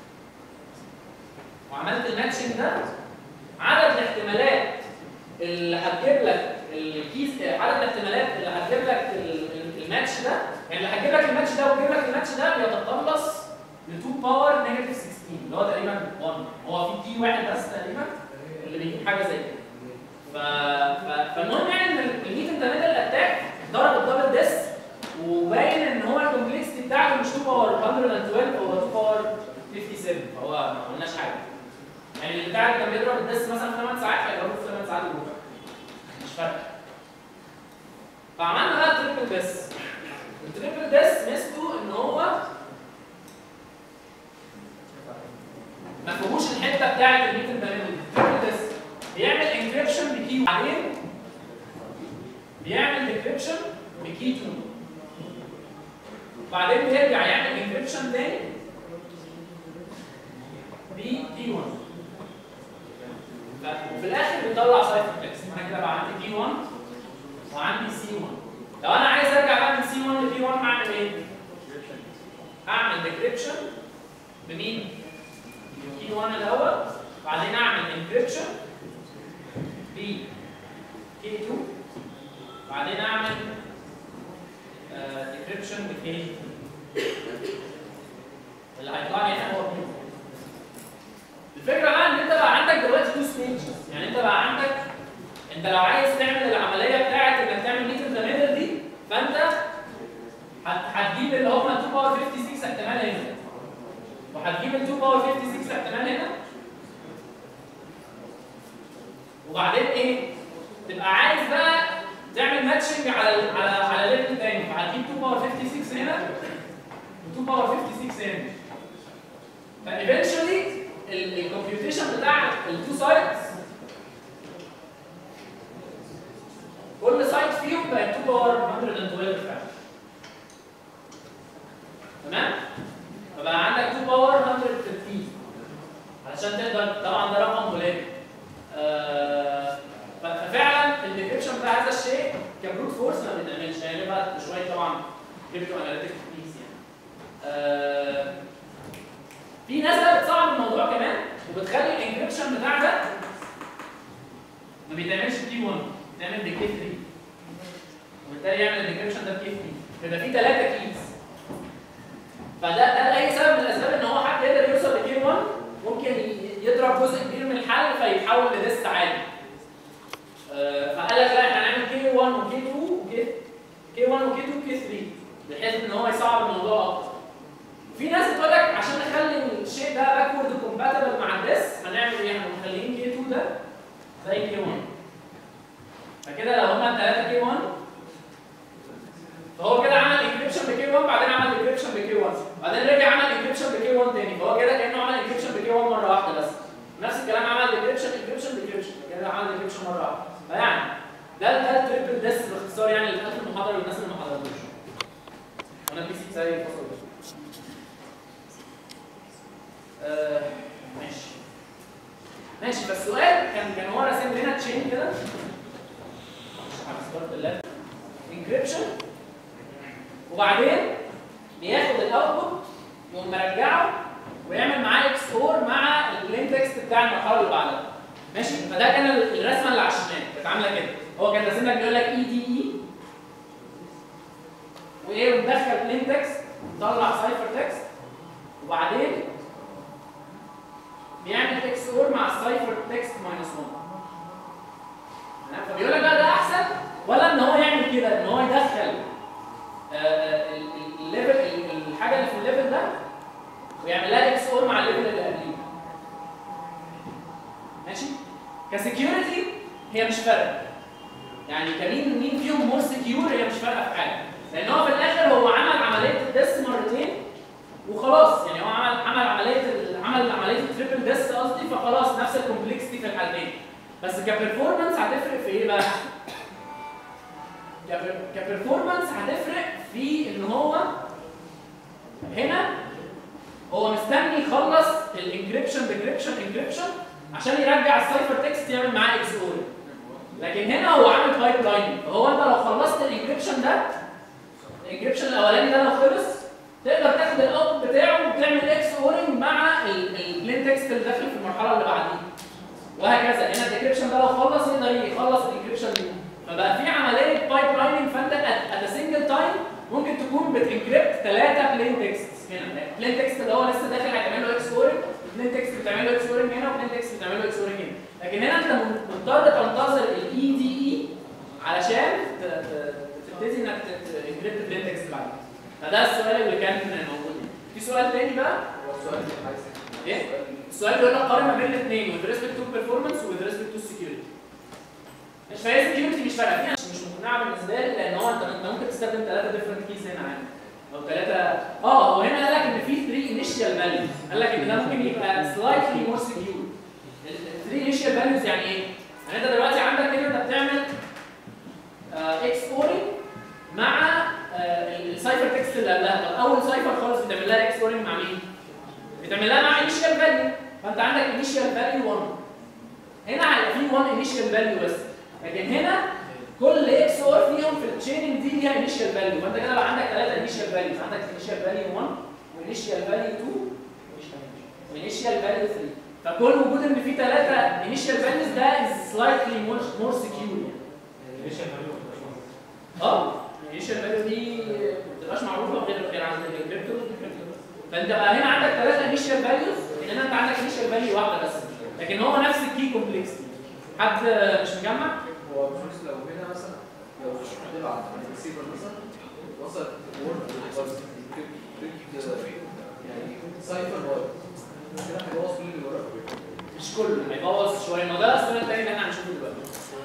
وعملت الماتشنج ده عدد الاحتمالات اللي هتجيب لك الكيس عدد الاحتمالات اللي هتجيب لك ال- ال- الماتش ده يعني اللي هتجيب لك الماتش ده وتجيب لك الماتش ده بيتقلص ل 2 باور نيجاتيف 16 اللي هو تقريبا 1 هو في كي واحد بس تقريبا اللي بيجيب حاجه زي كده ف... ف... فالمهم يعني ان الميت انترنت اتاك ضرب الدبل ديس وباين ان هو الكومبلكسيتي بتاعته مش 2 باور 112 هو 2 باور 57 فهو ما قلناش حاجه يعني اللي بتاع اللي كان بيضرب الديس مثلا في 8 ساعات هيضربه في 8 ساعات وربع مش فارقه فعملنا بقى تريبل ديس التريبل ديس ميزته ان هو ما فيهوش الحته بتاعت الميت انترنت التريبل ديس بيعمل انكريبشن بكي بعدين بيعمل ديكريبشن بكي 2 بعدين بيرجع يعمل انكريبشن تاني بكي 1 ف- وفي الاخر بيطلع سايفر تكست انا كده بقى عندي كي 1 وعندي سي 1 لو انا عايز ارجع بقى من سي 1 لكي 1 اعمل ايه؟ اعمل ديكريبشن بمين؟ كي 1 الاول بعدين اعمل انكريبشن ب كي 2 بعدين اعمل ديكريبشن ب كي اللي هيطلع لي هنا هو كي الفكره بقى ان انت بقى عندك دلوقتي تو ستيجز يعني انت بقى عندك انت لو عايز تعمل العمليه بتاعت انك تعمل ميت ذا ميدل دي فانت هت- هتجيب اللي هم 2 باور 56 احتمال هنا وهتجيب ال 2 باور 56 احتمال هنا وبعدين ايه؟ تبقى عايز بقى تعمل ماتشنج على ال- على على ليفل تاني فهتجيب 2 باور 56 هنا و 2 باور 56 هنا فايفنشولي الكمبيوتيشن بتاع التو سايتس كل سايت فيهم بقت 2 باور 112 فعلا تمام؟ فبقى عندك 2 باور 115 علشان تقدر طبعا ده رقم ولادي آه، ف- ففعلا الديكريبشن بتاع هذا الشيء كبروت فورس ما بيتعملش يعني بقى شويه طبعا كريبتو اناليتيك تكنيكس يعني آه، في ناس بقى بتصعب الموضوع كمان وبتخلي الانكريبشن بتاع ده ما بيتعملش كي 1 بيتعمل بكي 3 وبالتالي يعمل الانكريبشن ده بكي 3 يبقى في ثلاثه كيز فده ده لاي سبب من الاسباب ان هو حد يقدر يوصل لكي 1 ممكن ي- يضرب جزء كبير من الحل فيتحول لديست عادي آه، فقال لك لا احنا هنعمل كي 1 وكي 2 وكي كي 1 وكي 2 وكي 3 بحيث ان هو يصعب الموضوع اكتر في ناس بتقول لك عشان نخلي الشيء ده باكورد كومباتبل مع الديس هنعمل ايه؟ احنا مخليين كي 2 ده زي كي 1 فكده لو هما الثلاثه كي 1 فهو كده عمل انكريبشن بكي 1 بعدين عمل انكريبشن بكي 1 بعدين رجع عمل انكريبشن بكي 1 تاني فهو كده كانه عمل انكريبشن بكي 1 مره واحده بس نفس الكلام عمل انكريبشن انكريبشن انكريبشن كده عمل انكريبشن مره واحده فيعني ده ده التريبل ديس باختصار باختصار يعني للناس المحاضره والناس اللي ما حضرتوش وانا البي سي بتاعي فصل آه ماشي ماشي فالسؤال كان كان هو راسم لنا تشين كده مش على ستارت اللاب انكريبشن وبعدين بياخد الاوتبوت يقوم مرجعه ويعمل معاه اكس اور مع البلين تكست بتاع المرحله اللي بعدها ماشي فده كان الرسمه اللي على الشمال كانت عامله كده هو كان راسم لك بيقول لك اي دي اي وايه ومدخل بلين تكست طلع سايفر تكست وبعدين بيعمل اكس اور مع السايفر تكست ماينس 1 تمام فبيقول لك بقى ده احسن ولا ان هو يعمل كده ان هو يدخل آه، آه، ال- ال- الليفل ال- الحاجه اللي في الليفل ده ويعمل لها اكس اور مع الليفل اللي قبليه ماشي كسكيورتي هي مش فارقه يعني كمين مين فيهم مور سكيور هي مش فارقه في حاجه لان هو في الاخر هو عمل عمليه الدس مرتين وخلاص يعني هو عمل عمل عمليه ال- عمل عمليه التريبل ديس قصدي فخلاص نفس الكومبلكسيتي في الحالتين بس كبرفورمانس هتفرق في ايه بقى؟ كبر- كبرفورمانس هتفرق في ان هو هنا هو مستني يخلص الانكريبشن ديكريبشن انكريبشن عشان يرجع السايفر تكست يعمل معاه اكس اور لكن هنا هو عامل بايب لاين فهو انت لو خلصت الانكريبشن ده الانكريبشن الاولاني ده لو خلص تقدر تاخد الاوت بتاعه وتعمل اكس اورنج مع البلين تكست اللي داخل في المرحله اللي بعديها وهكذا هنا الديكريبشن ده لو خلص يقدر يخلص الانكريبشن دي فبقى في عمليه بايب لايننج فانت ات سنجل تايم ممكن تكون بتنكريبت ثلاثه بلين تكست هنا بلين تكست اللي هو لسه داخل هتعمل له اكس اورنج بلين تكست بتعمل له اكس اورنج هنا وبلين تكست بتعمل له اكس اورنج هنا لكن هنا انت مضطر تنتظر الاي دي اي علشان ت- ت- تبتدي انك تنكريبت بلين تكست بعدين فده السؤال اللي كان موجود هنا. في سؤال تاني بقى هو السؤال اللي عايز ايه؟ السؤال بيقول لك قارن ما بين الاثنين with respect to performance و with respect to security. مش فهي security مش فارقه فيها مش مش مقنعه بالنسبه لي لان هو انت انت ممكن تستخدم ثلاثه different keys هنا عادي او ثلاثه اه هو هنا قال لك ان في 3 initial values قال لك ان ده ممكن يبقى slightly more secure. ال 3 initial values يعني ايه؟ يعني انت دلوقتي عندك كده انت بتعمل اكس اورنج مع آه، السايفر تكست اللي قبلها طب اول سايفر خالص بتعمل لها اكس اورنج مع مين؟ بتعمل لها مع انيشال فاليو فانت عندك انيشال فاليو 1 هنا هيبقى في 1 انيشال فاليو بس لكن هنا كل اكس اور فيهم في التشيننج دي ليها انيشال فاليو فانت كده بقى عندك ثلاثه انيشال فاليوز عندك انيشال فاليو 1 وانيشال فاليو 2 وانيشال فاليو 3 فكل وجود ان في ثلاثه انيشال فاليوز ده از سلايتلي مور مور سكيور يعني اه الانيشال فاليو دي ما بتبقاش معروفه غير غير عند الكريبتو فانت بقى هنا عندك ثلاثه انيشال فاليوز هنا انت عندك انيشال فاليو واحده بس لكن هو نفس الكي كومبلكسيتي حد مش مجمع؟ هو بص لو هنا مثلا لو بتبعت ريسيفر مثلا وصل وورد يعني سايفر وورد كده هيبوظ كل اللي وراه مش كله هيبوظ شويه ما ده السؤال الثاني اللي احنا هنشوفه دلوقتي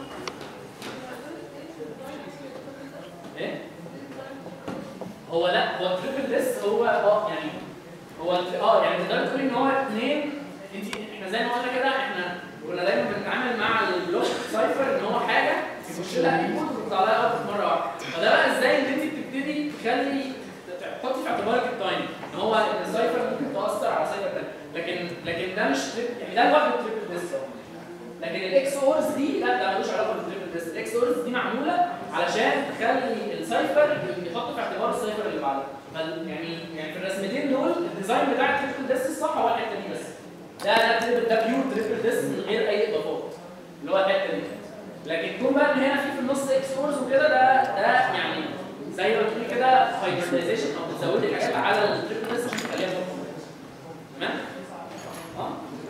ايه؟ هو لا هو تريبل ديس هو اه يعني هو اه يعني تقدر تقول ان هو اثنين انت احنا زي ما قلنا كده احنا كنا دايما بنتعامل مع البلوك سايفر ان هو حاجه يخش لها انبوت وتطلع لها اوتبوت مره واحده فده بقى ازاي ان انت بتبتدي تخلي تحطي في اعتبارك التايم ان هو ان السايفر ممكن تاثر على سايفر تاني لكن لكن ده مش تريب- يعني ده لوحده تريبل ديس لكن الاكس اورز دي لا ده ملوش علاقه بالتريبل ديس الاكس اورز دي معموله علشان تخلي السايفر يحط في اعتباره السايفر اللي بعده فال- يعني يعني في الرسمتين دول الديزاين بتاع التريبل ديس الصح هو الحته دي بس ده ده تريبل ده بيور تريبل ديس من غير اي اضافات اللي هو الحته دي لكن تكون بقى ان هنا في في النص اكس اورز وكده ده ده يعني زي ما تقولي كده هايبرلايزيشن او بتزودي حاجات على التريبل ديس عشان تخليها تظبط. تمام؟ اه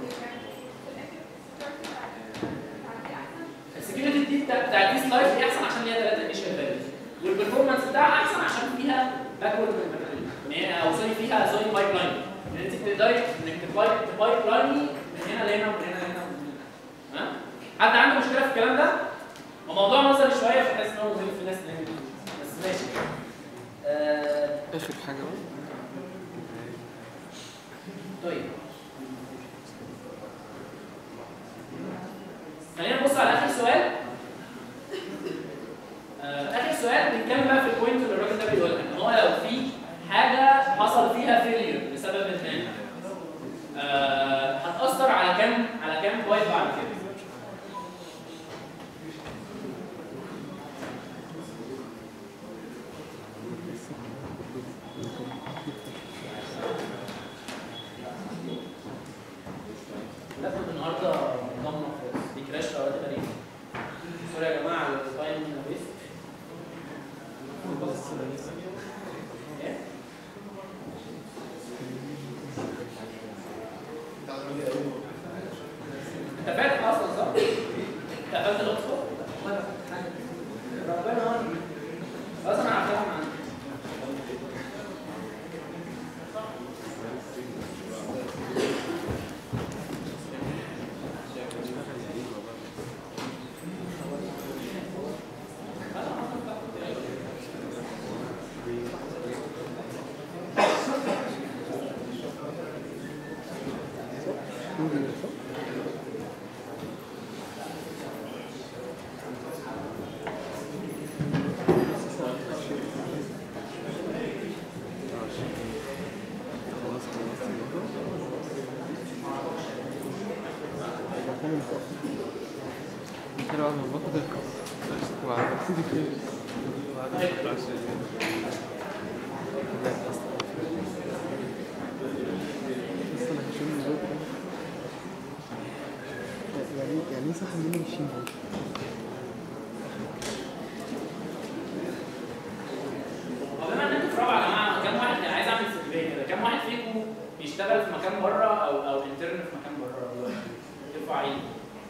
السكيورتي دي بتاع بتاع دي سلايد دي احسن عشان ليها ثلاثه انيشال فاليوز والبرفورمانس بتاعها احسن عشان فيها باكورد ان هي او سوري فيها زي بايب لاين ان انت تقدري انك تبايب تبايب لايني من هنا لهنا ومن هنا لهنا ومن هنا تمام حد عنده مشكله في الكلام ده؟ هو موضوع نظري شويه فتحس ان هو مهم في ناس تانية. بس ماشي آه اخر حاجه طيب خلينا نبص على اخر سؤال آه، اخر السؤال بيتكلم بقى في البوينت اللي الراجل ده بيقولها ان هو لو في حاجه حصل فيها فيلير لسبب ما آه هتاثر على كام على كام بايت بعد كده لابتوب النهارده ضمنه خالص بيكراش في اوقات غريبه سوري يا جماعه على التايم ويست ايه؟ انت فاتح اصلا صح؟ انت قفلت الاقصى؟ ربنا يعينك. خلاص انا هفتحها معاك خلاص خلاص كده بعد ما باخد الكورس وبعد ما ابتدي كده بعد ما أخلص لا، أصلا أصلا هشوف الزوج يعني يعني ايه صح مني 20 فولت؟ هو بما ان انتوا في رابعه يا جماعه كام واحد عايز اعمل سيرفي كده كام واحد فيكم بيشتغل في مكان بره او او انترن في مكان بره دلوقتي؟ يرفع ايده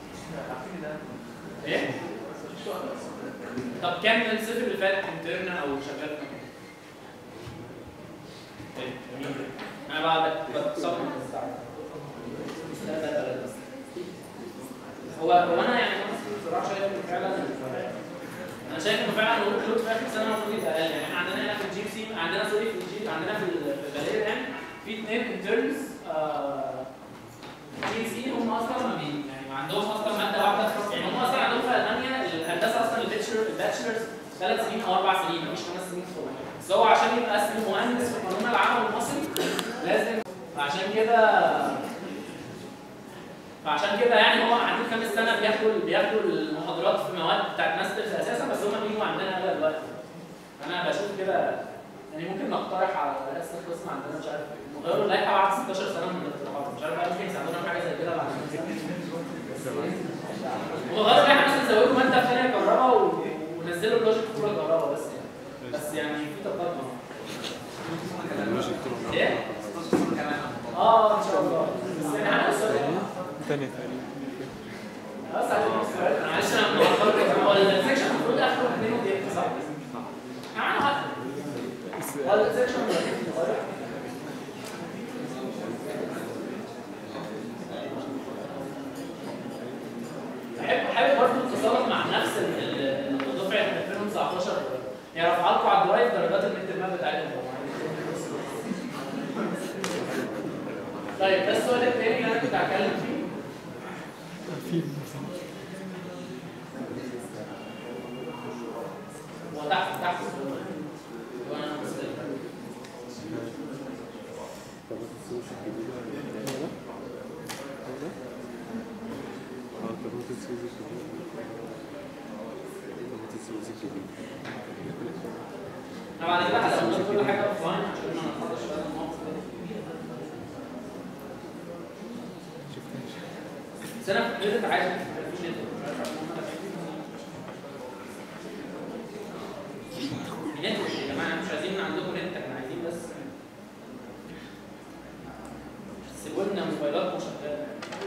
ايه؟ طب كام من الصيف اللي فات انترن او شغال في مكان؟ إيه، جميل. انا بقى بت- بتصمم لا لا لا لا. هو هو انا يعني بصراحه شايف انه فعلا انا شايف انه فعلا الورك لود في اخر سنه المفروض يبقى اقل يعني احنا عندنا هنا في الجي سي عندنا سوري في الجي عندنا في ال- في الباليه يعني في اثنين انترنز جي سي هم اصلا ما بي يعني ما عندهمش اصلا ماده واحده في- يعني هم اصلا عندهم في المانيا الهندسه اصلا الباتشلر الباتشلرز ثلاث سنين او اربع سنين مفيش خمس سنين فوق بس هو عشان يبقى اسمه مهندس في قانون العمل المصري لازم فعشان كده فعشان كده يعني هو قاعدين خمس سنه بياخدوا بياخدوا المحاضرات في مواد بتاعت ماسترز اساسا بس هم بيجوا عندنا اغلب الوقت انا بشوف كده يعني ممكن نقترح على رئاسه القسم عندنا مش عارف نغيروا اللائحه بعد 16 سنه من الاقتراحات مش عارف بقى ممكن يساعدونا في حاجه زي كده بعد كده وغيروا اللائحه مثلا زودوا ماده ثانيه كهرباء و- ونزلوا اللوجيك في كل كهرباء بس يعني بس يعني في تقدم ايه؟ اه ان شاء الله بس يعني هنوصل يعني تانية تقريبا بس عشان السؤال معلش انا متاخر كده هو السكشن المفروض اخره 2 ودقيقه صح؟ معانا وقت بس هو السكشن صغير حابب حابب برضه اتصالك مع نفس ال- ال- دفعه 2019 هي رافعه لكم على الدرايف درجات الميد ترم بتاعتهم طيب ده السؤال الثاني اللي انا كنت هتكلم فيه في هو تحت تحت وانا مستني اه طب تسوي طب تسوي كده انا بعد كده هسأل كل حاجه اوف لاين عشان ما نتحطش في هذا الموقف ده. شفتهاش بس انا في الكريدت عادي في نت مش عارف عشان هم في نتورك يا جماعه مش عايزين من عندكم نت احنا عايزين بس سيبوا لنا موبايلاتكم شغاله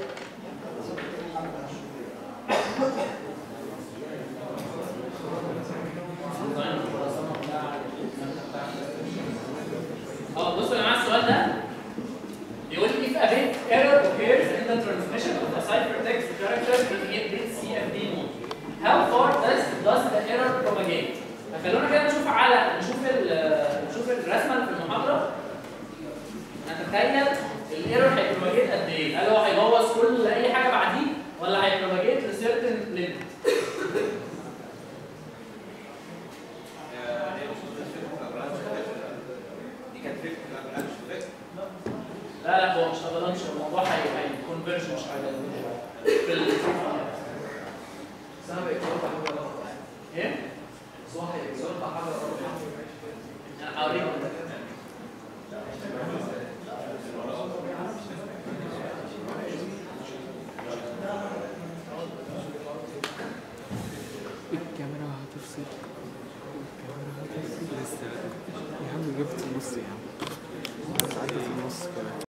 اه بصوا يا جماعه السؤال ده بيقول لي if a bit error occurs in the transmission of the ciphertext character in 8-bit CFD mode how far does does the error propagate فخلونا كده نشوف على نشوف ال نشوف الرسمه اللي في المحاضره نتخيل الايرور هيبروباجيت قد ايه هل هو هيبوظ كل اي حاجه بعديه ولا هيبروباجيت لسيرتن ليميت هوريكم الكاميرا هتفصل الكاميرا هتفصل لسه يا عم جبت النص يا عم عدى في النص كمان